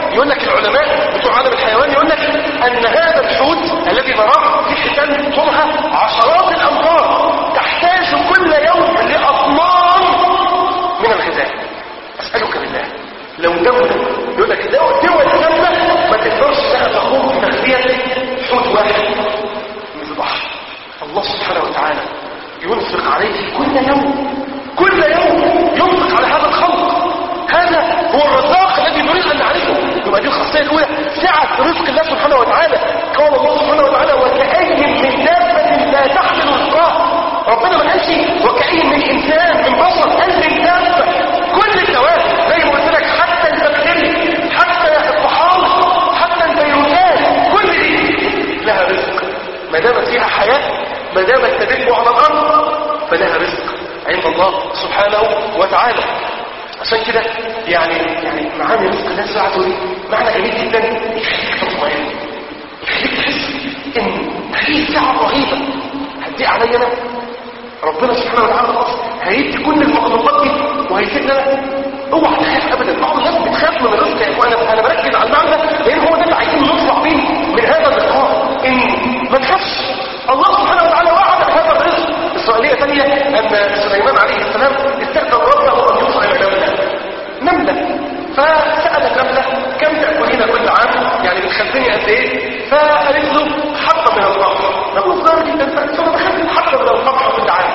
يقول لك العلماء بتوع عالم الحيوان يقول لك ان هذا الحوت الذي نراه في حيتان طولها عشرات الامتار تحتاج كل يوم لاطنان من الغذاء اسالك بالله لو دوله يقول لك دول دول كامله ما تقدرش انها تقوم بتغذيه حوت واحد من البحر الله سبحانه وتعالى ينفق عليه كل يوم كل يوم ينفق على هذا الخلق هذا هو الرزاق الذي نريد ان نعرفه يبقى دي الخاصيه الاولى سعه رزق الله سبحانه وتعالى قال الله سبحانه وتعالى وكأي من دابه لا تحمل رزقها ربنا ما قالش وكأي من انسان من بشر قال من دابه كل الدواب زي ما قلت لك حتى البكتيريا حتى الطحالب حتى الفيروسات كل دي لها رزق ما دامت فيها حياه ما دامت تدب على الارض فلها رزق عند الله سبحانه وتعالى عشان كده يعني يعني معاني رزق الله ساعته دي معنى جميل جدا يخليك تطمئن يخليك تحس ان في ساعه رهيبه هتضيق عليا انا ربنا سبحانه وتعالى خلاص هيدي كل المخلوقات دي وهيسيبنا انا اوعى تخاف ابدا بعض الناس بتخاف من الرزق يا اخوانا انا بركز على المعنى ده لان هو ده اللي عايزين نطلع بيه من هذا اللقاء ان ما تخافش الله سبحانه وتعالى وعدك هذا الرزق إسرائيلية ثانية أن سليمان عليه السلام استأذن ربه أن يطعم نملة نملة فسألت نملة كم تأكلين كل عام يعني بتخزني قد إيه فقالت له حبة من القمح نقول صغير جدا فأنا بخزن حبة من القمح كل عام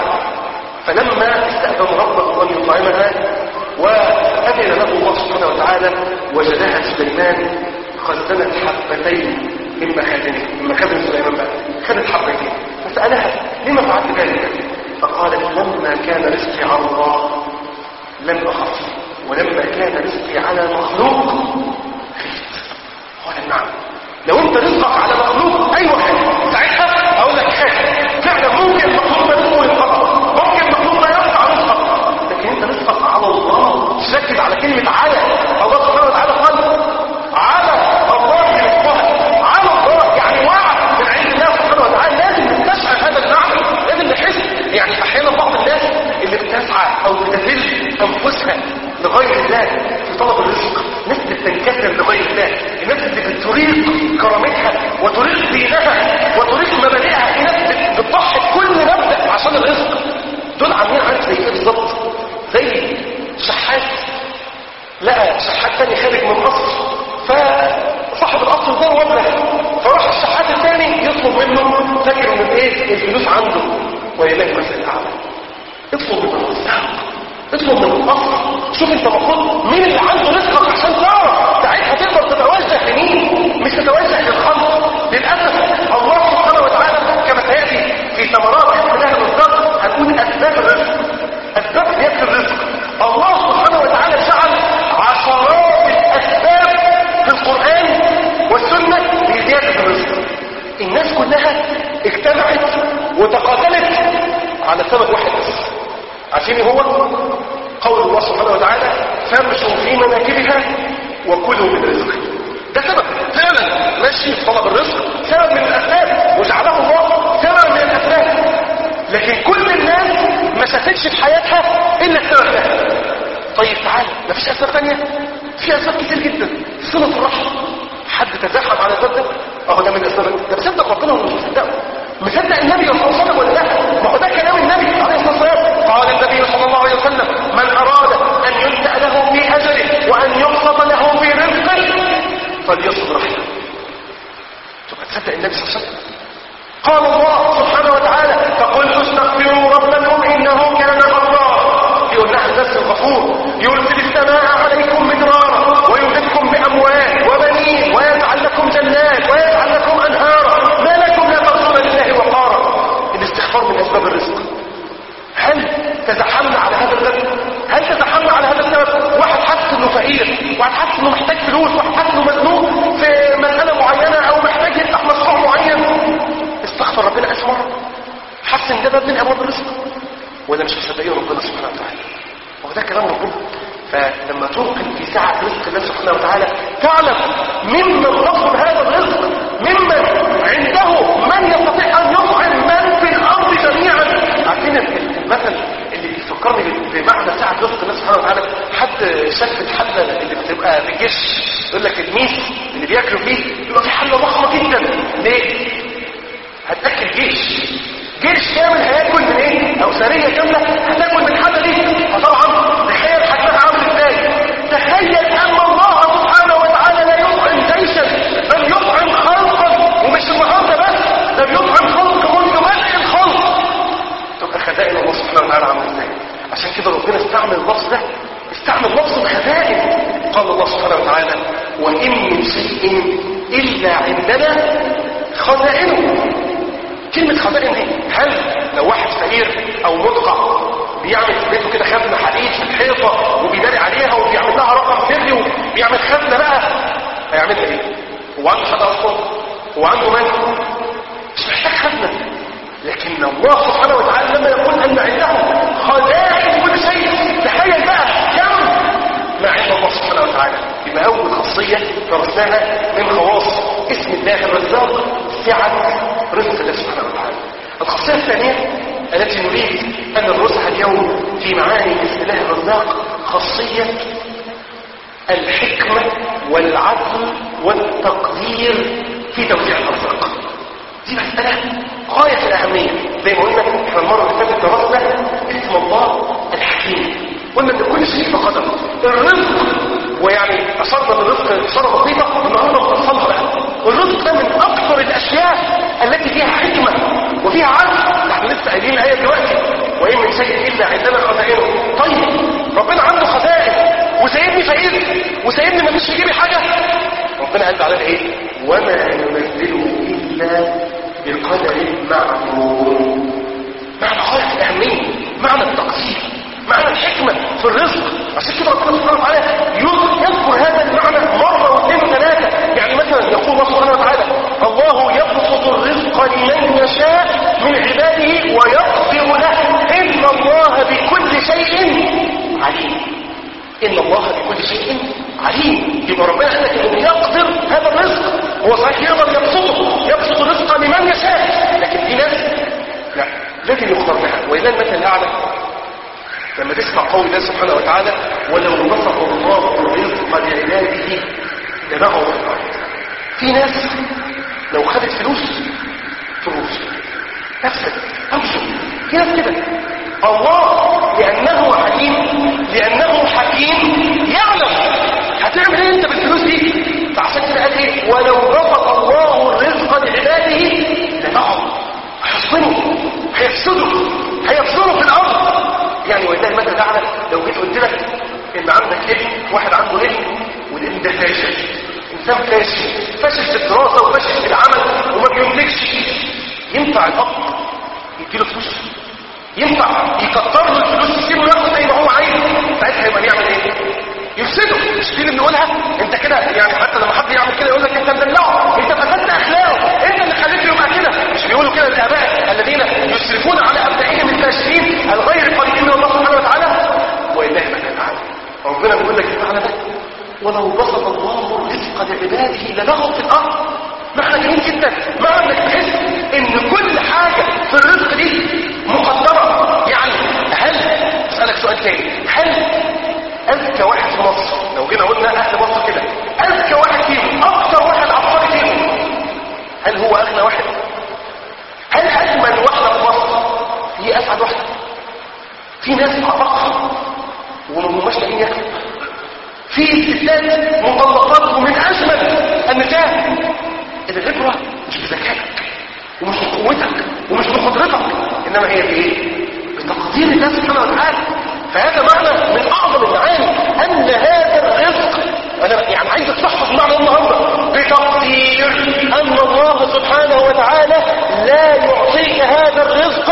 فلما استأذن ربه أن يطعمها وأذن له الله سبحانه وتعالى وجدها سليمان خزنت حبتين من مخازنه من مخازن سليمان بقى خدت حبتين فسألها لما فعلت ذلك فقالت لما كان رزقي على الله لم أخف ولما كان رزقي على مخلوق خفت قال نعم لو انت رزقك على مخلوق ايوه خير ساعتها اقول لك خير فعلا ممكن مخلوق ده رزقه ينقطع ممكن مخلوق ده يقطع رزقك لكن انت رزقك على الله ركز على كلمه على الله سبحانه وتعالى قال على الله رزقها على الله يعني وعد من عند الله سبحانه وتعالى لازم نستشعر هذا المعنى لازم نحس يعني احيانا بعض الناس اللي بتسعى او بتذل انفسها لغير الله في طلب الرزق ناس اللي بتنكسر لغير الله الناس اللي بتريق كرامتها وتريق دينها وتريق مبادئها الناس بتضحي بكل مبدا عشان الرزق دول عاملين عارف زي ايه بالظبط زي شحات لقى شحات تاني خارج من قصر فصاحب القصر ده مبلغ فراح الشحات الثاني يطلب منه فاكر من ايه الفلوس عنده ولله المثل الاعلى اطلب من الرزاق اطلب من القصر شوف انت المفروض مين اللي عنده رزقك عشان تعرف ساعتها تقدر تتوجه لمين مش تتوجه للخلق للاسف الله سبحانه وتعالى كما سياتي في ثمرات الله الرزاق هنقول اسباب الرزق اسباب زياده الرزق الله سبحانه وتعالى جعل عشرات الاسباب في القران والسنه لزياده الرزق الناس كلها اجتمعت وتقاتلت على سبب واحد بس عارفين هو قول الله سبحانه وتعالى فامشوا في مناكبها وكلوا من رزقه ده سبب فعلا ماشي في طلب الرزق سبب من الاسباب وجعله الله سبب من الاسباب لكن كل الناس ما شافتش في حياتها الا السبب ده طيب تعالى مفيش اسباب ثانيه في اسباب كتير جدا صله الرحم حد تزاحم على الاسباب ده اهو ده من الاسباب ده مصدق ربنا ولا مش مصدقه مصدق النبي صلى الله عليه وسلم ولا لا ما هو ده كلام النبي عليه الصلاه والسلام قال النبي صلى الله عليه وسلم من اراد ان ينسأ له في اجله وان يبسط له في رزقه فليصل رحمه تبقى تصدق النبي صلى الله عليه وسلم قال الله سبحانه وتعالى فقل استغفروا ربكم انه كان غفارا يقول نحن نفس الغفور يرسل السماء عليكم مدرارا ويمددكم باموال وبنين ويجعل لكم جنات ويجعل لكم انهارا ما لكم لا ترجون لله وقارا الاستغفار من اسباب الرزق هل تزحمنا على هذا الذنب هل تزحمنا على هذا السبب واحد حاسس انه فقير واحد حاسس انه محتاج فلوس واحد حاسس انه مزنوق في مساله معينه او محتاج يفتح مشروع معين استغفر ربنا ألف مرة حس ان ده باب من ابواب الرزق ولا مش مصدقين ربنا سبحانه وتعالى وده كلام ربنا فلما توقن في ساعة رزق الله سبحانه وتعالى تعلم ممن رفض هذا الرزق ممن عنده من يستطيع ان يطعم من في الارض جميعا عارفين المثل اللي بيفكرني بمعنى ساعة رزق الله سبحانه وتعالى حد شاف الحلة اللي بتبقى بجش يقول لك الميس اللي بياكلوا فيه بيبقى في حله ضخمه جدا ليه هتاكل جيش جيش كامل هياكل من ايه او سريه كامله هتاكل من الحله دي فطبعا تخيل حجمها عامل ازاي تخيل ان الله سبحانه وتعالى لا يطعم جيشا بل يطعم خلقا ومش النهارده بس ده بيطعم خلق منذ بدء الخلق تبقى خزائن الله سبحانه وتعالى عامله ازاي عشان كده ربنا استعمل اللفظ ده استعمل لفظ الخزائن قال الله سبحانه وتعالى وان من شيء الا عندنا خزائنه كلمة خزائن دي هل لو واحد فقير او مدقع بيعمل في بيته كده خزنة حديد في الحيطة وبيداري عليها وبيعمل لها رقم سري وبيعمل خزنة بقى هيعملها ايه؟ هو عنده حاجة اصلا؟ هو عنده مال؟ مش محتاج خزنة لكن الله سبحانه وتعالى لما يقول ان عنده خزائن كل شيء تخيل بقى كم ما عند الله سبحانه وتعالى يبقى اول خاصية درسناها من خواص اسم الله الرزاق سعة رزق الله سبحانه وتعالى الخاصية الثانية التي نريد أن ندرسها اليوم في معاني اسم الله الرزاق خاصية الحكمة والعدل والتقدير في توزيع الأرزاق دي مسألة غاية في الأهمية زي ما قلنا احنا المرة اللي فاتت درسنا اسم الله الحكيم قلنا ان كل شيء بقدر الرزق ويعني أشرنا بالرزق إشارة بسيطة النهارده بنوصلها بقى الرزق ده من أكثر الأشياء التي فيها حكمة وفيها عدل احنا لسه قايلين الآية دلوقتي وإن من شيء إلا عندنا خزائنه طيب ربنا عنده خزائن وسايبني فقير وسايبني مفيش في جيبي حاجة ربنا قال بعدها ايه وما ننزله إلا بقدر معلوم معنى غاية الأهمية معنى التقدير معنى الحكمة في الرزق عشان كده ربنا سبحانه وتعالى يذكر هذا المعنى مرة واثنين وثلاثة يعني مثلا يقول الله سبحانه وتعالى الله يبسط الرزق لمن يشاء من عباده ويقدر له إن الله بكل شيء عليم إن الله بكل شيء عليم يبقى ربنا قال لك إنه يقدر هذا الرزق هو صحيح يقدر يبسطه يبسط الرزق لمن يشاء لكن في ناس لا لازم يختار لها وإذا المثل الأعلى لما تسمع قول الله سبحانه وتعالى ولو بسط الله الرزق لعباده لبغوا في الارض في ناس لو خدت فلوس تروح تفسد تمشي في ناس كده الله لانه حكيم لانه حكيم يعلم هتعمل ايه انت بالفلوس دي فعشان كده قال ايه ولو بسط الله الرزق لعباده لبغوا هيحصنوا هيفسدوا هيفسدوا في الارض يعني وإذا المثل الأعلى لو جيت قلت لك إن عندك ابن واحد عنده ابن والابن ده فاشل إنسان فاشل فاشل في الدراسة وفاشل في العمل وما بيملكش ينفع الأب يديله فلوس ينفع يكتر له الفلوس يسيبه ياخد زي ما هو عايز ساعتها يبقى بيعمل ايه؟ يفسده مش دي اللي بنقولها انت كده يعني حتى لما حد يعمل كده يقول لك انت مدلعه انت فسدت اخلاقه انت اللي خليته يبقى كده مش بيقولوا كده الاباء الذين يسرفون على ابنائهم الفاشلين الغير قريبين من الله سبحانه وتعالى ولله ما تعالى ربنا بيقول لك المعنى ده ولو بسط الله الرزق لعباده لبغوا في الارض معنى جميل جدا معنى انك تحس ان كل حاجه في الرزق دي مقدره يعني هل اسالك سؤال تاني هل اذكى واحد في مصر لو جينا قلنا اهل مصر كده اذكى واحد فيهم اكتر واحد عبقري فيهم هل هو اغنى واحد هل اجمل واحده في مصر هي اسعد واحده في ناس عبقرة وما هماش لاقيين ياكلوا في ستات مطلقات ومن اجمل النساء العبره مش بذكائك ومش بقوتك ومش بقدرتك انما هي بايه بتقدير الله سبحانه وتعالى فهذا معنى من اعظم المعاني ان هذا الرزق انا يعني عايز تحفظ معنى النهارده بتقدير ان الله سبحانه وتعالى لا يعطيك هذا الرزق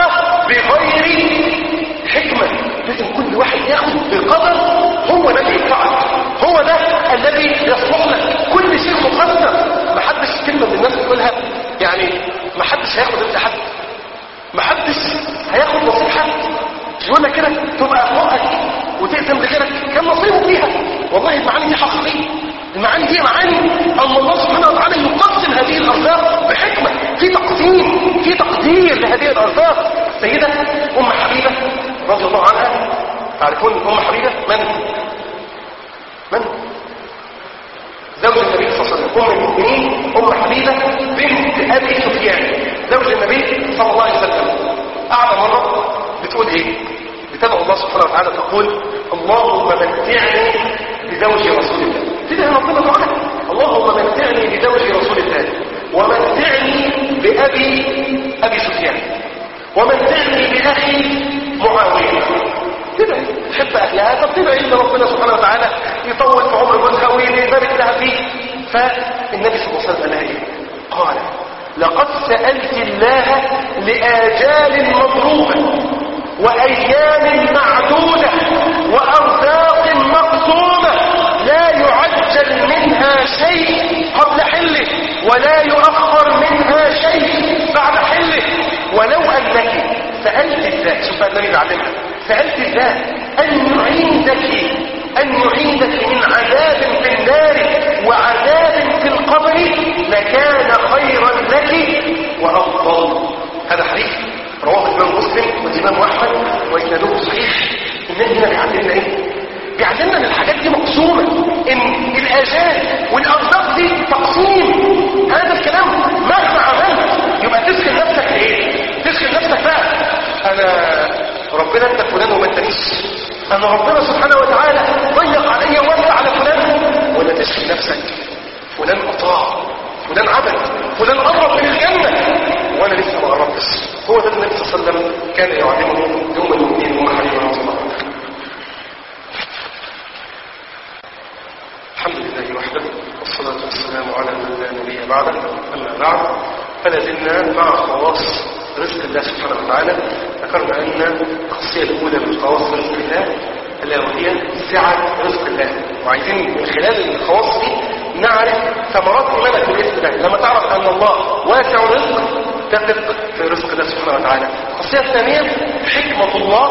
بغير حكمه لازم كل واحد ياخد بقدر هو ده اللي ينفعك هو ده الذي يصلح لك كل شيء مقدر ما حدش كلمه من الناس بتقولها يعني ما حدش هياخد انت حد ما حدش هياخد نصيب حد يقول لك كده تبقى فوقك وتقسم بغيرك كان نصيبه فيها والله المعاني دي حقيقيه المعاني دي معاني ان الله سبحانه وتعالى يقسم هذه الارزاق بحكمه في تقسيم في تقدير لهذه الارزاق السيده ام حبيبه رضي الله عنها تعرفون ام حبيبه من من زوجة ابي سفيان زوج النبي صلى الله عليه وسلم قاعده مره بتقول ايه بتدعو الله سبحانه وتعالى تقول اللهم متعني بزوج رسول الله تدعي ربنا تعالى اللهم متعني بزوج رسول الله ومتعني بابي ابي سفيان ومتعني باخي معاويه تدعي تحب اهلها طب تدعي ان ربنا سبحانه وتعالى يطول في عمر جوزها ويبارك لها فيه فالنبي صلى الله عليه وسلم قال لها ايه قال لقد سالت الله لاجال مضروبه وايام معدوده وارزاق مقسومه لا يعجل منها شيء قبل حله ولا يؤخر منها شيء بعد حله ولو انك سالت الله شوف النبي بيعلمها سالت الله ان يعيدك ان يعيدك من عذاب في النار وعذاب في القبر لكان خيرا لك وافضل هذا حديث رواه الامام مسلم والامام احمد واسناده صحيح النبي هنا بيعلمنا ايه بيعلمنا ان الحاجات دي مقسومه ان الاجال والارزاق دي تقسيم هذا الكلام مهما عملت يبقى تسخن نفسك لايه تسخن نفسك بقى انا ربنا انت فلان وما ادانيش انا ربنا سبحانه وتعالى ضيق عليا ووسع على فلان ولا تسخن نفسك فلان اطاع فلان عبد فلان قرب من الجنه وانا لسه ما قربتش هو ده النبي صلى الله عليه وسلم كان يعلمه يوم الاثنين هم حبيب رسول الله الحمد لله وحده والصلاة والسلام على من لا نبي بعده أما بعد فلا زلنا مع خواص رزق الله سبحانه وتعالى ذكرنا أن الخاصية الأولى من خواص رزق الله ألا وهي سعة رزق الله وعايزين من خلال الخواص دي نعرف ثمرات إيمانك بالاسم ده لما تعرف أن الله واسع الرزق تثق في رزق الله سبحانه وتعالى الخاصية الثانية حكمة الله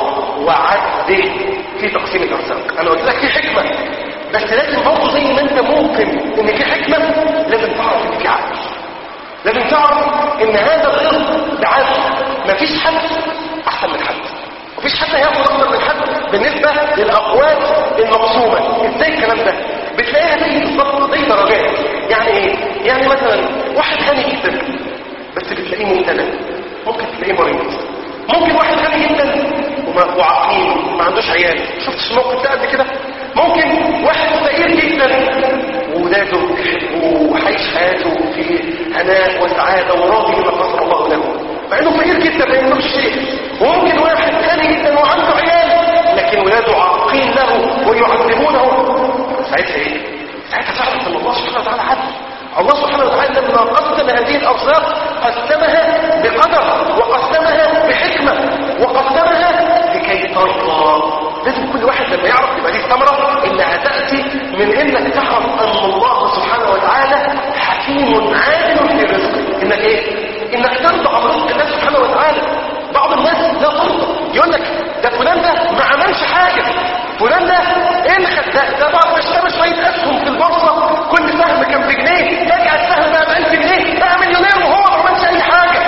وعدله في تقسيم الأرزاق أنا قلت لك في حكمة بس لازم برضه زي ما انت ممكن ان في حكمة لازم تعرف ان في عدل لازم تعرف ان هذا الرزق بعدل مفيش حد احسن من حد مفيش حد هياخد اكتر من حد بالنسبة للاقوات المقسومة ازاي الكلام ده بتلاقيها زي بالظبط زي درجات يعني ايه يعني مثلا واحد غني جدا بس بتلاقيه مبتلى ممكن تلاقيه مريض ممكن واحد غني جدا وما- وعقيم ما عندوش عيال شفتش الموقف ده قبل كده ممكن واحد فقير جدا وولاده بيحبوه وعايش حياته في هناء وسعاده وراضي بما قدر الله له مع انه فقير جدا ما يملكش شيء وممكن واحد غني جدا وعنده عيال لكن ولاده عاقين له ويعذبونه ساعتها ايه؟ ساعتها تعرف ان الله سبحانه وتعالى عدل الله سبحانه وتعالى لما قسم هذه الارزاق قسمها بقدر وقسمها بحكمه وقسمها لكي ترضى لازم كل واحد لما يعرف يبقى ليه ثمره انها تاتي من انك تعرف ان الله سبحانه وتعالى حكيم عادل في رزقه انك ايه انك ترضى عن رزق الله سبحانه وتعالى بعض الناس لا ترضى يقول لك ده فلان ده ما عملش حاجه فلان ده ايه اللي خد ده ده بعد ما اشترى شويه اسهم في البورصه كل سهم كان بجنيه رجع السهم بقى ب 1000 جنيه بقى مليونير وهو ما عملش اي حاجه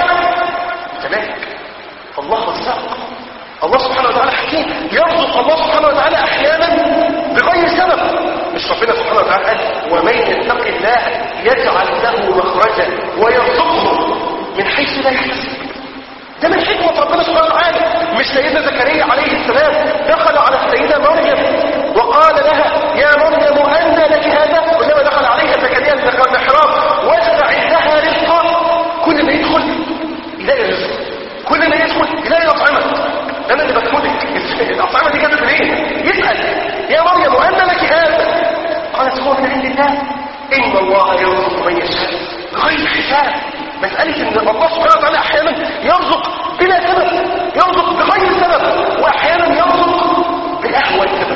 تمام فالله رزاق الله سبحانه وتعالى حكيم يرزق الله سبحانه وتعالى احيانا بغير سبب مش ربنا سبحانه وتعالى قال ومن يتق الله يجعل له مخرجا ويرزقه من حيث لا يحتسب ده من حكمة ربنا سبحانه وتعالى مش سيدنا زكريا عليه السلام دخل على السيدة مريم وقال لها يا مريم أن لك هذا ولما دخل عليها زكريا المحراب وجد عندها رزقا كل ما يدخل يلاقي رزق كل ما يدخل يلاقي أطعمة أنا اللي بدخلك الأطعمة دي جت منين يسأل يا مريم أن لك هذا قالت هو من عند الله إن الله يرزق من يشاء بغير حساب مسألة ان الله سبحانه وتعالى احيانا يرزق بلا سبب يرزق بغير سبب واحيانا يرزق باهون سبب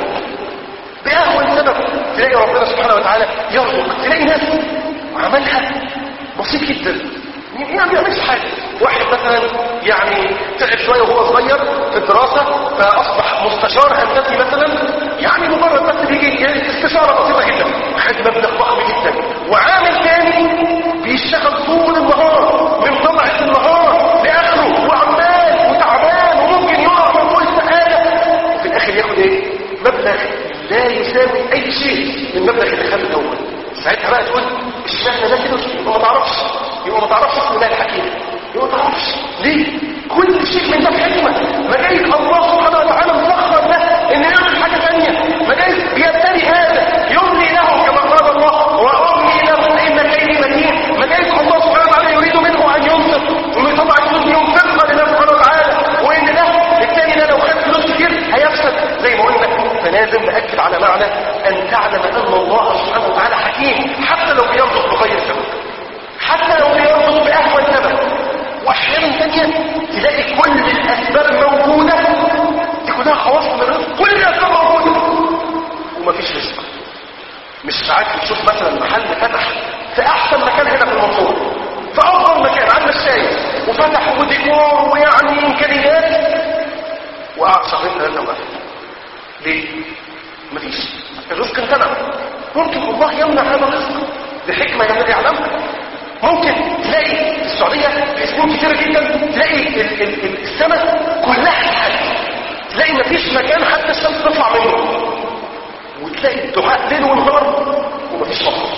باهون سبب تلاقي ربنا سبحانه وتعالى يرزق تلاقي ناس عملها بسيط جدا يعني ما بيعملش حاجه واحد مثلا يعني تعب شويه وهو صغير في الدراسه فاصبح مستشار هندسي مثلا يعني مجرد بس بيجي يعني استشاره بسيطه جدا خد مبلغ ضخم جدا وعامل تاني بيشتغل طول النهار من طلعة النهار لاخره وعمال وتعبان وممكن يقع من فوق السحابه وفي الاخر ياخد ايه مبلغ لا يساوي اي شيء من المبلغ اللي خده الاول ساعتها بقى تقول اشمعنى ده كده ما تعرفش يبقى ما تعرفش اسم الله الحكيم يبقى ما تعرفش ليه كل شيء من ده بحكمه ما جايز الله سبحانه وتعالى مسخر له ان يعمل حاجه ثانيه ما جايز بيبتلي هذا يملي له كما قال الله واملي له ان كيدي متين ما جايز الله سبحانه وتعالى يريد منه ان ينفق وانه يطلع فلوس ينفقها لله سبحانه وتعالى وان ده الثاني ده لو خد فلوس كتير هيفسد زي ما قلنا فلازم ناكد على معنى ان تعلم ان الله سبحانه وتعالى حكيم حتى لو بيرزق بغير سبب حتى لو بيرزق باهون سبب واحيانا ثانيه تلاقي كل الاسباب موجوده دي كلها خواص من الرزق كل الاسباب موجوده ومفيش رزق مش ساعات بتشوف مثلا محل فتح في احسن مكان هنا في المنصوره في افضل مكان عند الشاي وفتح وديكور ويعني امكانيات وقعد شهرين ثلاثه وقفل ليه؟ مفيش الرزق امتنع ممكن الله يمنع هذا الرزق بحكمه ينبغي يعلمها ممكن تلاقي في السعوديه في سنين كتيره جدا تلاقي ال- ال- ال- السماء كلها حاجه تلاقي مفيش مكان حتى الشمس تطلع منه وتلاقي الدعاء ليل ونهار ومفيش مطر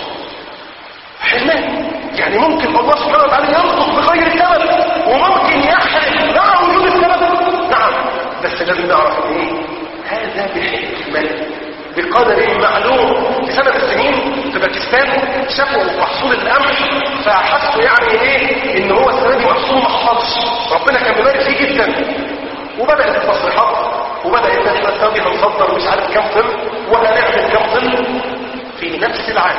حرمان يعني ممكن الله سبحانه وتعالى يرزق بغير سبب وممكن يحرم مع وجود السبب نعم بس لازم نعرف ان ايه هذا بحكمه بقدر معلوم في سنة السنين في باكستان شافوا محصول القمح فحسوا يعني ايه ان هو السنة دي محصول ما حصلش ربنا كان بيبارك فيه جدا وبدأت التصريحات وبدأت ان احنا السنة دي هنصدر مش عارف كام طن وهنعمل كام طن في نفس العام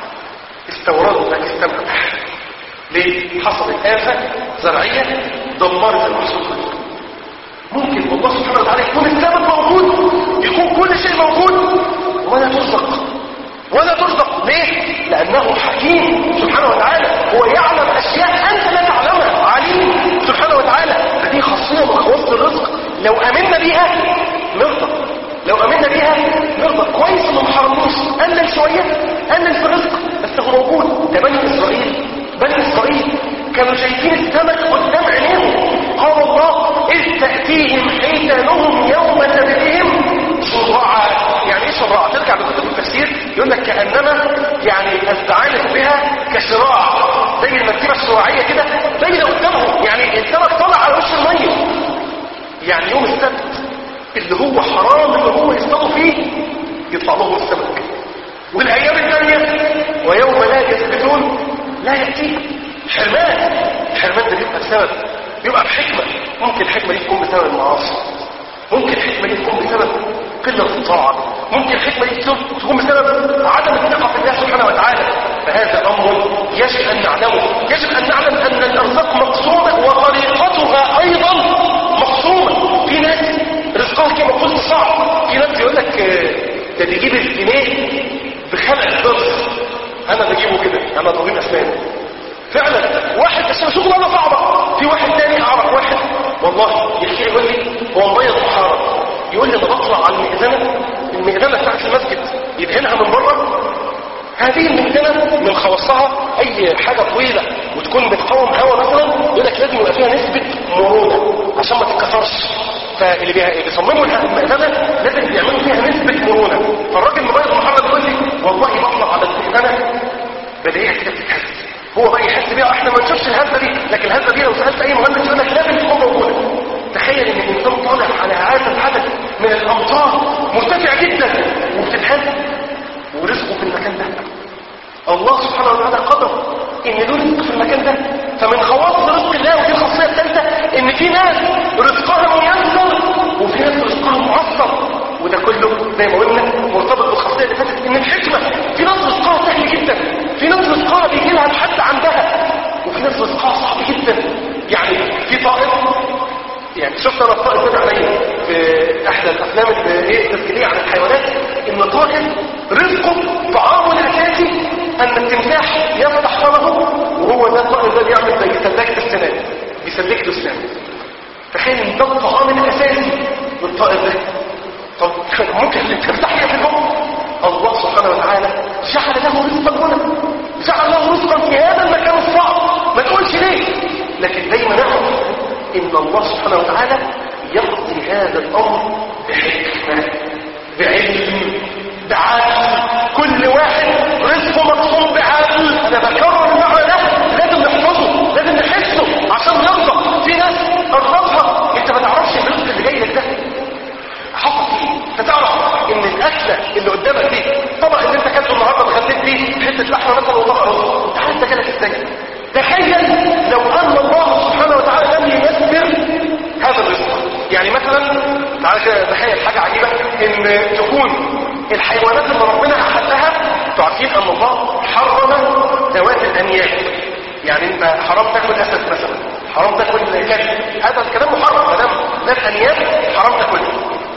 استوردوا باكستان قمح ليه؟ حصلت آفة زرعية دمرت المحصول كله ممكن الله سبحانه وتعالى يكون السبب موجود يكون كل شيء موجود ولا ترزق ولا ترزق ليه؟ لأنه حكيم سبحانه وتعالى هو يعلم أشياء أنت لا تعلمها عليم سبحانه وتعالى فدي خاصية من خواص الرزق لو أمنا بيها نرضى لو أمنا بيها نرضى كويس إنه ما حرموش قلل شوية قلل في الرزق بس هو موجود ده بني إسرائيل بني إسرائيل كانوا شايفين السمك قدام عينيهم قال الله إذ تأتيهم حيتانهم يوم سبتهم شرعا يعني ايه شرعا ترجع لكتب التفسير يقول لك كأنما يعني استعانت بها كشراع زي المركبة الشراعية كده باينه قدامهم يعني السمك طالع على وش المية يعني يوم السبت اللي هو حرام اللي هو يصطادوا فيه يطلع لهم السمك والايام الثانيه ويوم لا يثبتون لا ياتيه حرمان الحرمان ده بيبقى بسبب بيبقى بحكمه ممكن الحكمه دي تكون بسبب المعاصي ممكن الحكمه دي تكون بسبب قله الطاعه ممكن الحكمه دي تكون بسبب عدم الثقه في الله سبحانه وتعالى فهذا امر يجب ان نعلمه يجب ان نعلم ان الارزاق مقسومه وطريقتها ايضا مقسومه في ناس رزقها كما قلت صعب في ناس يقول لك ده بيجيب الجنيه بخلق الضرس انا بجيبه كده انا طبيب اسنان فعلا واحد بس شغلانه صعبه في واحد تاني اعرف واحد والله يحكي يقول لي هو مبيض محارب يقول لي انا بطلع على المئذنه المئذنه بتاعت المسجد يدهنها من بره هذه المئذنه من خواصها اي حاجه طويله وتكون بتقاوم هواء مثلا يقول لك لازم يبقى فيها نسبه مرونه عشان ما تتكسرش فاللي بي- بيصمموا المئذنه لازم يعملوا فيها نسبه مرونه فالراجل مبيض محارب يقول لي والله بطلع على المئذنه بلاقيها كده بتتهز هو بقى يحس بيها احنا ما نشوفش الهزه دي لكن الهزه دي لو سالت اي مهندس يقول لك لازم تكون موجوده تخيل ان الانسان طالع على هذا الحدث من الامطار مرتفع جدا وبتتهز ورزقه في المكان ده الله سبحانه وتعالى قدر ان له رزق في المكان ده فمن خواص رزق الله ودي الخاصيه الثالثه ان في ناس رزقها ميسر وفي ناس رزقها معصر وده كله زي ما قلنا مرتبط بالخاصيه اللي فاتت ان الحكمه في ناس رزقها سهل جدا في ناس رزقها بيجي لها لحد عندها وفي ناس رزقها صعب جدا يعني في طائر يعني شفت انا الطائر ده عليا في احدى الافلام اللي ايه التسجيليه عن الحيوانات ان طائر رزقه طعامه الاساسي ان التمساح يفتح فمه وهو ده الطائر ده بيعمل زي سلاكه السنان بيسلك له السنان تخيل ان ده الطعام الاساسي للطائر ده طب ممكن تفتح لي في البق الله سبحانه وتعالى جعل له رزقا هنا جعل له رزقا في هذا المكان الصعب ما تقولش ليه لكن دايما نعرف ان الله سبحانه وتعالى يقضي هذا الامر بحكمه بعلم بعدل كل واحد رزقه مقسوم بعدل انا بكرر المعنى ده لازم نحفظه الاكله اللي قدامك دي الطبق اللي انت اكلته النهارده اتغديت بيه حته لحمه مثلا وطبق رز انت عارف ده جالك ازاي تخيل لو ان الله سبحانه وتعالى لم ييسر هذا الرزق يعني مثلا تعالى كده تخيل حاجه عجيبه ان تكون الحيوانات اللي ربنا احلها تعرفين ان الله حرم ذوات الانياب يعني انت حرام تاكل اسد مثلا حرام تاكل كلب هذا الكلام محرم ما دام ذات انياب حرام تاكله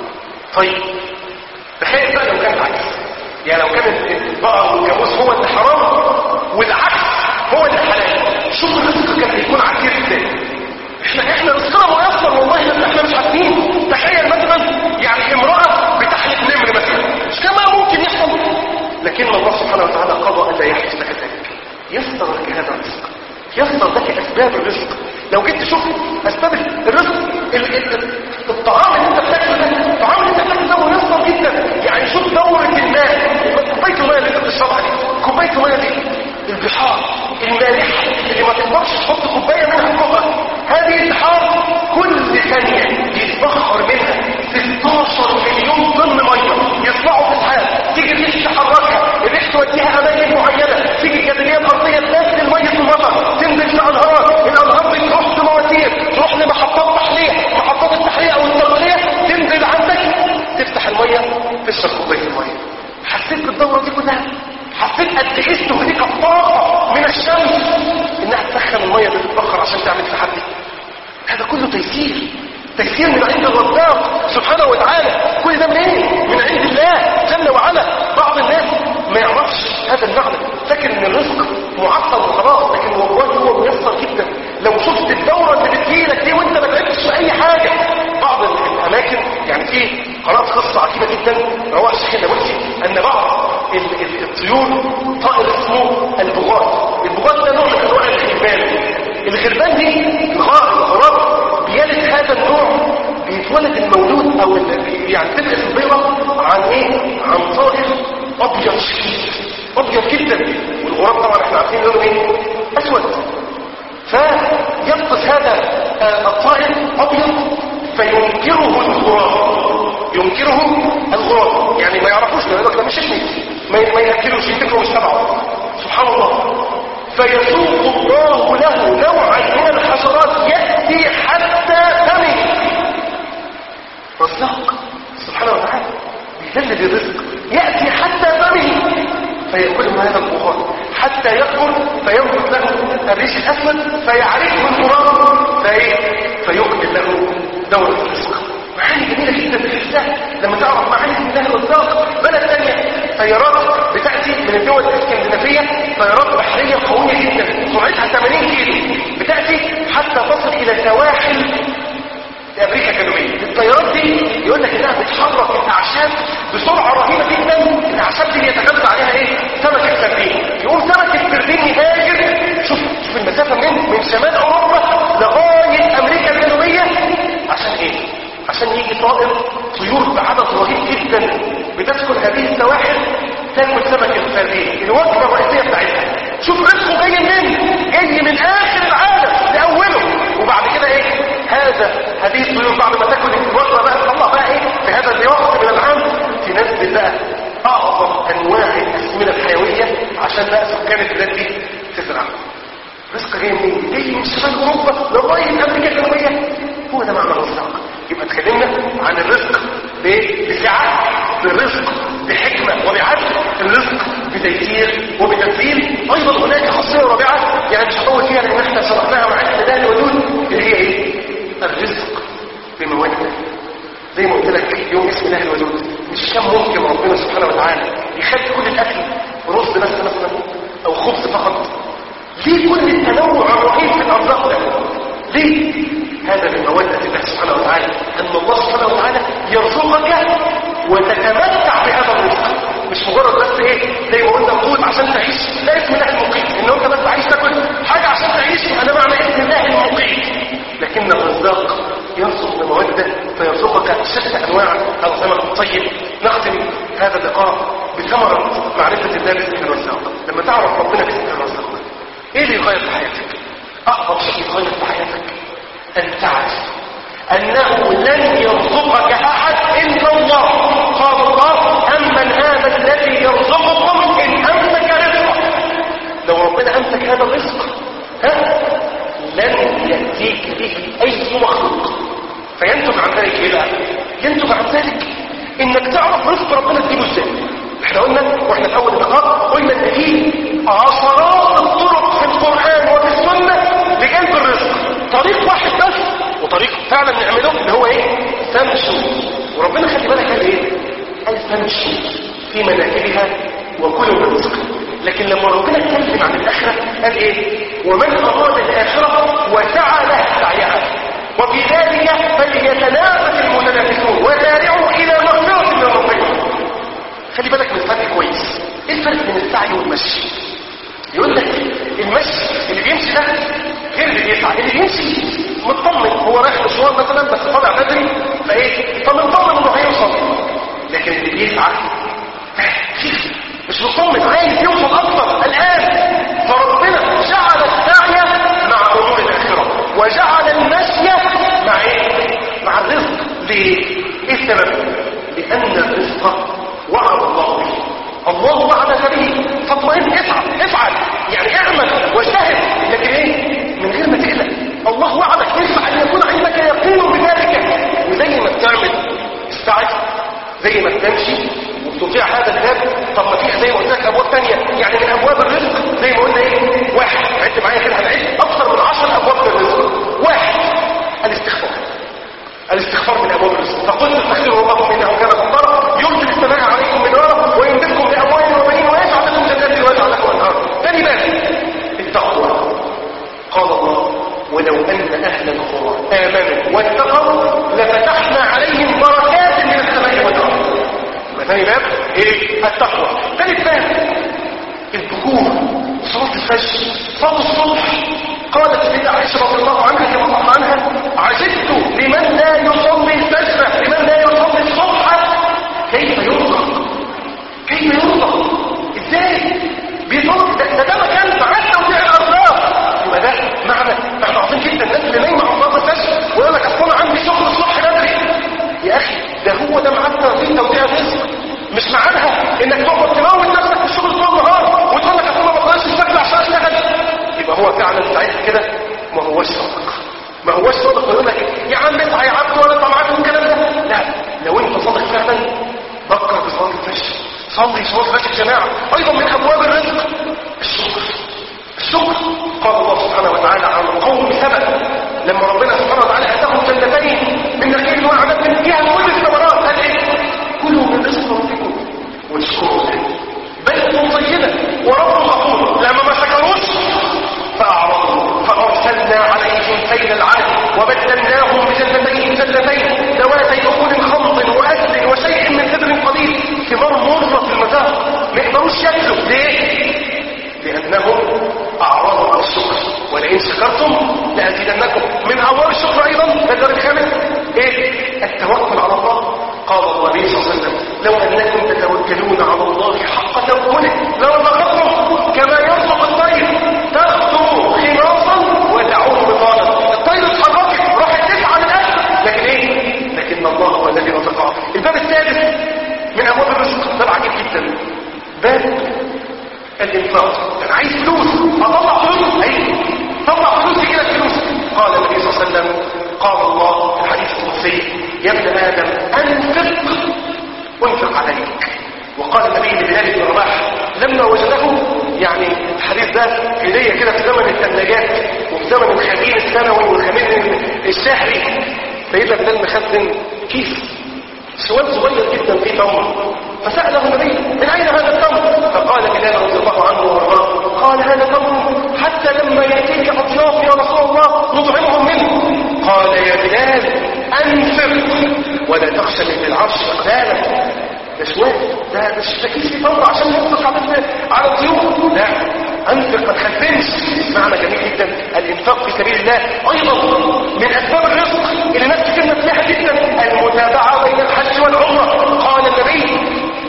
طيب تخيل بقى لو كان العكس يعني لو كان البقر والجاموس هو اللي حرام والعكس هو اللي حلال شوف الرزق كان هيكون عكير ازاي احنا احنا رزقنا ميسر والله بس احنا مش عارفين تخيل مثلا يعني امراه بتحلق نمر مثلا مش كان بقى ممكن يحصل لكن الله سبحانه وتعالى قضى الا يحدث لك ذلك يسر لك هذا الرزق يسر لك اسباب الرزق لو جيت تشوف اسباب الرزق ال- ال- ال- الطعام اللي انت بتاكله ده الطعام اللي انت بتاكله ده ميسر جدا يعني شوف دوره الماء كوبايه الميه اللي انت بتشربها دي كوبايه الميه دي البحار المالحه اللي ما تقدرش تحط كوبايه منها في بقك هذه البحار كل ثانيه يتبخر منها 16 مليون طن ميه يطلعوا في الحال تيجي الريح تحركها الريح توديها اماكن معينه تيجي الجاذبيه الارضيه تنزل ميه المطر تنزل في انهار الانهار دي تروح في مواسير تروح لمحطات تحليه محطات التحليه او التربيه تنزل عندك تفتح الميه تشرب كوبايه الميه حسيت بالدوره دي كلها حسيت قد ايه استهلك الطاقه من الشمس انها تسخن الميه اللي تتبخر عشان تعمل تحدي هذا كله تيسير تيسير من عند الرزاق سبحانه وتعالى كل ده منين من عند الله جل وعلا بعض الناس ما يعرفش هذا المعنى فاكر ان الرزق معطل وخلاص لكن والله هو ميسر جدا لو شفت الدوره اللي بتجيلك دي وانت ما تعبتش في اي حاجه بعض الاماكن يعني في قرات قصه عجيبه جدا رواه الشيخ النبوي ان بعض ال- ال- الطيور طائر اسمه البغاث البغاث ده نوع من انواع الغربان الغربان دي الغار الغراب بيلد هذا النوع بيتولد المولود او ال- يعني تبقى البيضه عن ايه عن طائر ابيض شديد ابيض جدا والغراب طبعا احنا عارفين لونه ايه اسود فيبقص هذا آه، الطائر ابيض فينكره الغراب ينكره الغراب يعني ما يعرفوش ده يقول لك ده مش اسمي ما ما ياكلوش يفتكروا مش تبعه سبحان الله فيسوق الله له نوعا من الحشرات ياتي حتى فمه رزاق سبحانه وتعالى بيجلد الرزق ياتي حتى فمه فيأكله هذا البخار حتى يكبر فينبت له الريش الأسود فيعرفه الغراب فإيه؟ فيكمل له دورة الرزق معاني جميلة جدا تحسها لما تعرف معاني الله الرزاق بلد ثانية طيارات بتأتي من الدول الاسكندنافية طيارات بحرية قوية جدا سرعتها 80 كيلو بتأتي حتى تصل إلى سواحل في امريكا الجنوبيه الطيارات دي يقول لك انها بتحرك الاعشاب بسرعه رهيبه جدا الاعشاب دي بيتغذى عليها ايه سمك السردين يقوم سمك السردين يهاجر شوف شوف المسافه من من شمال اوروبا لغايه امريكا الجنوبيه عشان ايه عشان يجي طائر طيور بعدد رهيب جدا بتدخل هذه السواحل تاكل سمك السردين الوجبه الرئيسيه بتاعتها شوف رزقه جاي منين جاي من اخر العالم لاوله وبعد كده ايه هذا هذه الطيور بعد ما تاكل الوجبه بقى تطلع بقى ايه في هذا الوقت من العام تنزل بقى اعظم انواع الاسمده الحيويه عشان بقى سكان البلاد دي تزرع رزق جاي منين جاي من شمال اوروبا لغايه امريكا الجنوبيه هو ده معنى الرزق يبقى اتكلمنا عن الرزق ب- بسعه بالرزق بحكمه وبعدل الرزق بتيسير وبتنزيل ايضا هناك خاصيه رابعه يعني مش هطول فيها لان احنا شرحناها مع الهدايه والودود اللي هي ايه الرزق بموده زي ما قلت لك يوم اسم الله الودود مش كان ممكن ربنا سبحانه وتعالى يخلي كل الاكل رز بس مثلا او خبز فقط ليه كل التنوع الرهيب في الارزاق ده ليه هذا من مودة الله سبحانه وتعالى ان الله سبحانه وتعالى يرزقك وتتمتع بهذا الرزق مش مجرد بس ايه زي ما قلنا قوت عشان تعيش لا اسم الله المقيم ان انت بس عايش تاكل حاجه عشان تعيش انا معنى اسم الله المقيم لكن الرزاق يرزق بمودة فيرزقك شتى انواع الغنى الطيب نختم هذا اللقاء بثمرة معرفة الله باسم الرزاق لما تعرف ربنا باسم الرزاق ايه اللي يغير في حياتك اعظم شيء يغير في حياتك ان تعرف انه لن يرزقك احد الا الله قال الله اما عشرات الطرق في القرآن وفي السنة لجلب الرزق طريق واحد بس وطريق فعلا نعمله اللي هو ايه فامشوا وربنا خلي بالك قال ايه قال فامشوا في مناكبها وكلوا من رزق لكن لما ربنا اتكلم عن الاخره قال ايه ومن اراد الاخره وسعى لها سعيها وفي ذلك فليتنافس المتنافسون وسارعوا الى مغفره من ربكم خلي بالك من الفرق كويس ايه الفرق بين السعي والمشي يقول لك المشي اللي بيمشي ده غير اللي بيسعى اللي بيمشي مطمن هو رايح مشوار مثلا بس طالع بدري فايه فمطمن انه هيوصل لكن اللي بيسعى مش مطمن عايز يوصل اكتر الان فربنا جعل السعي مع امور الاخره وجعل المشي مع ايه مع الرزق ليه ايه السبب لان الرزق وعد الله به الله وعدك به فاطمئن افعل افعل يعني اعمل واجتهد لكن ايه من غير ما تقلق الله وعدك ينفع ان يكون عندك يقين بذلك وزي ما بتعمل استعد زي ما بتمشي وبتطيع هذا الباب طب ما فيها زي ما قلت لك ابواب ثانيه يعني من ابواب الرزق زي ما قلنا ايه واحد عد معايا كده هنعد اكثر من 10 ابواب الرزق واحد الاستغفار الاستغفار من ابواب الرزق فقلت استغفروا ربكم انه كان غفارا يرسل السماء عليكم مدرارا ويمددكم باموال وبنين ويجعل لكم جنات ويجعل لكم انهارا ثاني باب التقوى قال الله ولو ان اهل القرى امنوا واتقوا لفتحنا عليهم بركات من السماء والارض ثاني باب ايه التقوى ثالث باب البكور صلاه الفجر صلاه الصبح قالت سيدة عائشة رضي الله عنها كما صح عنها عجبت لمن لا يصلي الفجر لمن لا يصلي الصبح كيف يرزق كيف يرزق ازاي بيصلي ده ده, ده مكان حتى وضع الارزاق يبقى ده معنى معنى عظيم جدا الناس اللي نايمه على صلاه الفجر ويقول لك اصل انا عندي شغل الصبح بدري يا اخي ده هو ده معنى في توزيع الرزق مش معناها انك تقعد تموت نفسك في الشغل طول النهار وتقول لك اصل انا ما بقدرش الفجر عشان اشتغل يبقى هو فعلا ساعتها كده ما هوش صادق ما هوش صادق ويقول لك يا عم اسعى يا عبد وانا طمعان والكلام ده لا لو انت صادق فعلا فكر بصلاه الفجر صلي صلاه الفجر جماعه ايضا من ابواب الرزق الشكر الشكر قال الله سبحانه وتعالى عن قوم سبأ لما ربنا سبحانه وتعالى اتاهم جنتين من نخيل وعنب فيها كل الثمرات قال ايه كلوا من رزق ربكم واشكروا له بلد طيبه ورب غفور لما ما شكروش فاعرضوا فارسلنا عليهم سيل العاد وبدلناهم بجنتين جنتين ذواتي اكل خمط واكل وشيء من سدر قليل ثمار مره في المذاق ما يقدروش ياكلوا ليه لأنهم أعرضوا عن الشكر ولئن شكرتم لأزيدنكم من أبواب الشكر أيضا الدرجة الخامس إيه؟ التوكل على الله قال النبي صلى الله عليه وسلم لو أنكم تتوكلون على الله حق توكله لرزقكم كما يرزق الطير تغدو خماصا وتعود بطانا الطير اتحركت راحت تسعى للأكل لكن إيه؟ لكن الله هو الذي رزقها الباب السادس من أبواب الرزق باب عجيب جدا باب الانفاق انا عايز فلوس اطلع فلوس اي طلع فلوس كده فلوس قال النبي صلى الله عليه وسلم قال الله في الحديث القدسي يا ابن ادم انفق وانفق عليك وقال النبي لبلال بن رباح لما وجده يعني الحديث ده هديه كده في زمن الثلاجات وفي زمن الخزين السنوي والخزين الشهري سيدنا بلال مخزن كيس سؤال صغير جدا فيه تمر فسأله النبي من أين هذا التمر فقال بلال رضي الله عنه وارضاه قال هذا تمر حتى لما يأتيك أضياف يا رسول الله نطعمهم منه قال يا بلال أنفق ولا تخشى من العرش أقدامك ده شوية ده مش تكيس في تمر عشان ينفق على على الضيوف لا أنفق ما تخزنش معنى جميل جدا الإنفاق في سبيل الله أيضا من أسباب الرزق اللي ناس كتير نفسها جدا المتابعة بين الحج والعمرة قال النبي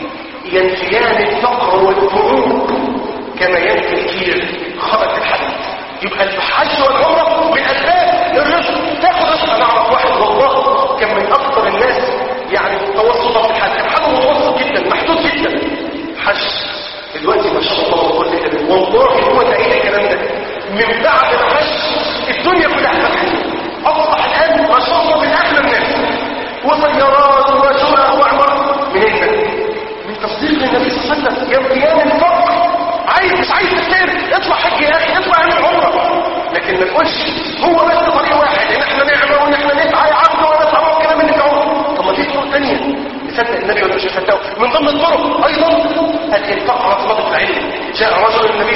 ينفيان الفقر والفروق كما ينفي الكير خبث الحديد يبقى الحج والعمرة من أسباب الرزق تاخد رزق أنا أعرف واحد والله كان من أكثر الناس يعني توسطا في الحج كان حاجه متوسط جدا محدود جدا حج دلوقتي ما شاء الله وقلت كده والله هو تأييد الكلام ده من بعد الحج الدنيا كلها فتحت أصبح الآن ما شاء الله من أغلى الناس وطيارات وشرع وعمر من هنا من تصديق للنبي صلى الله عليه وسلم يوم قيام الفقر عايز مش عايز تتابع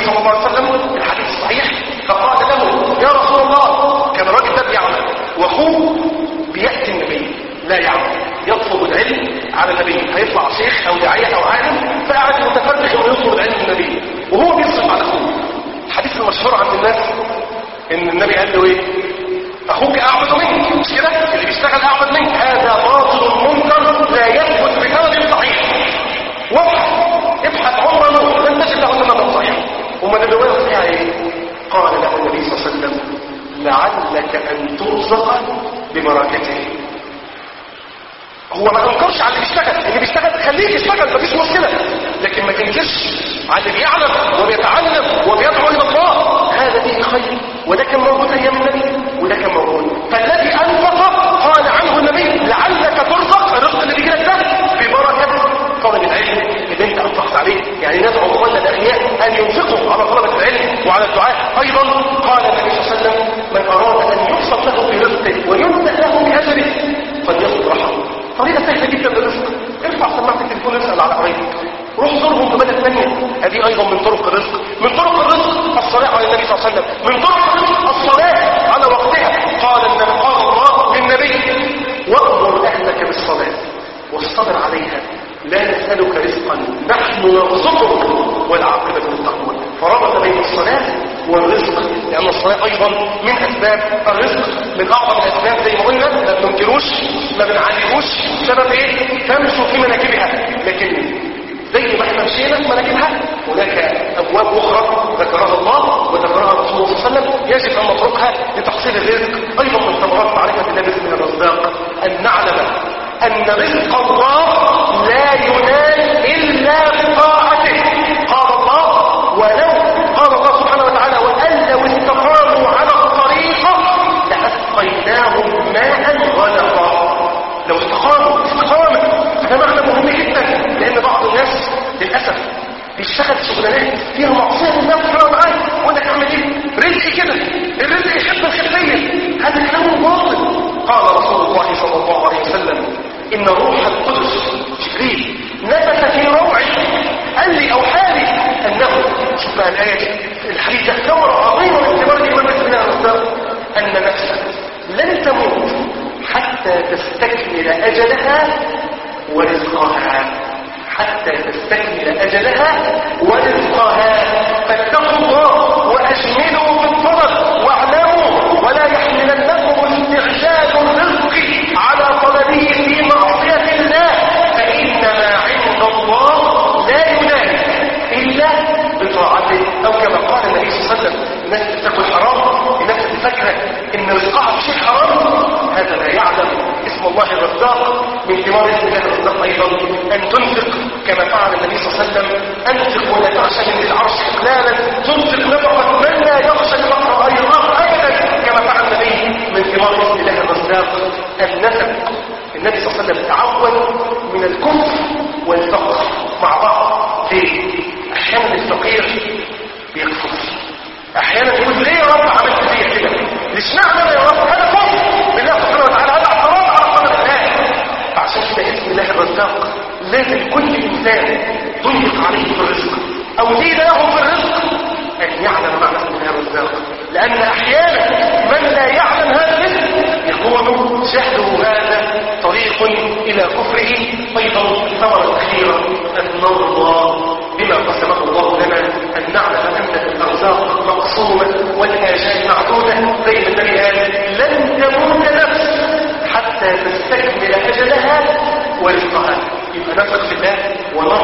صلى الله عليه وسلم الحديث الصحيح فقال له يا رسول الله كان الراجل ده بيعمل واخوه بياتي النبي لا يعمل يطلب العلم على النبي هيطلع شيخ او داعيه او عالم فقعد متفرغ انه يطلب العلم من النبي وهو بيصرف على اخوه الحديث المشهور عند الناس ان النبي قال له ايه اخوك اعبد منك مش كده اللي بيشتغل اعبد منك هذا باطل منكر لا يثبت بسبب صحيح وابحث ابحث عمرا لن تجد له سببا صحيح وما الروايه الصحيحه ايه قال له النبي صلى الله عليه وسلم لعلك ان ترزق ببركته هو ما انكرش على اللي بيشتغل اللي بيشتغل خليك يشتغل مفيش مشكله لكن ما تنكرش على اللي بيعلم وبيتعلم وبيدعو الى الله هذا فيه خير وده كان موجود ايام النبي وده كان موجود فالذي انفق قال عنه النبي لعلك ترزق الرزق اللي بيجي لك ده ببركه طلب العلم اللي انت انفقت عليه يعني ندعو اخواننا الاغنياء ان ينفقوا على طلبه العلم وعلى الدعاء ايضا قال النبي صلى الله عليه وسلم من اراد ان يبسط له في رزقه ويمنع له باجره فليصل رحمه طريقه سهله جدا للرزق ارفع سماعه التليفون اسال على قرايبك روح زورهم في بلد ثانيه هذه ايضا من طرق الرزق من طرق الرزق الصلاه على النبي صلى الله عليه وسلم من طرق الرزق الصلاه على وقتها قال النبي قال الله للنبي وامر اهلك بالصلاه واصطبر عليها لا نسألك رزقا نحن نرزقك والعاقبة للتقوى فربط بين الصلاة والرزق لأن الصلاة أيضا من أسباب الرزق من أعظم الأسباب زي ما قلنا ما بننكروش ما بنعالجوش سبب إيه؟ تمشوا في مناكبها لكن زي ما احنا مشينا في مناكبها هناك أبواب أخرى ذكرها الله وذكرها رسول الله صلى الله عليه وسلم يجب أن نتركها لتحصيل الرزق أيضا من ثمرات معرفة الله باسمه الرزاق أن نعلم أن رزق الله لا ينال إلا بطاعته قال الله ولو قال الله سبحانه وتعالى وأن لو استقاموا على الطريقة لأسقيناهم ماء غلقا لو استقاموا استقامة هذا معنى مهم جدا لأن بعض الناس للأسف بيشتغل شغلانات فيها معصية لله سبحانه وتعالى وأنا أعمل إيه؟ رزقي كده الرزق يحب الخفية هذا كلام باطل قال رسول الله صلى الله عليه وسلم إن روح القدس جبريل نفث في روعي قال لي أو حالي أنه شوف بقى الآية دي الحديث ده ثمرة عظيمة من ثمار الإمام مسلم الرزاق أن نفسا لن تموت حتى تستكمل أجلها ورزقها حتى تستكمل أجلها ورزقها فاتقوا الله وأجملوا في الطلب واعلموا ولا يحملنكم استعجال الرزق على طلبه في معصية الله فإنما عند الله لا ينال إلا بطاعته أو كما قال النبي صلى الله عليه وسلم الناس تتقوا الحرام الناس تفكر إن رزقها في شيء حرام هذا لا يعلم اسم الله الرزاق من ثمار اسم الله الرزاق أيضا أن تنفق كما فعل النبي صلى الله عليه وسلم أنفق ولا تخشى من العرش إقلالا تنفق نفقة من لا يخشى الفقر أيضا أبدا كما فعل النبي من ثمار اسم الله الرزاق النفق النبي صلى الله عليه وسلم تعود من الكفر والفقر مع بعض ليه؟ أحيانا الفقير بيكفر أحيانا يقول ليه يا رب عملت فيا كده؟ ليش معنى يا رب هذا كفر بالله سبحانه وتعالى هذا اعتراض على قدر الله فعشان كده اسم الله الرزاق لازم كل إنسان ضيق عليه في الرزق أو زيد له في الرزق أن يعلم معنى اسم الله الرزاق لأن أحيانا من لا يعلم هذا الاسم يكون جهله هذا طريق إلى كفره أيضا الثمرة الأخيرة أن نرضى بما قسمه الله لنا أن نعلم أن الأرزاق مقسومة والآجال معدودة زي ما النبي قال لن تموت نفس حتى تستكمل أجلها ورزقها يبقى نثق في الله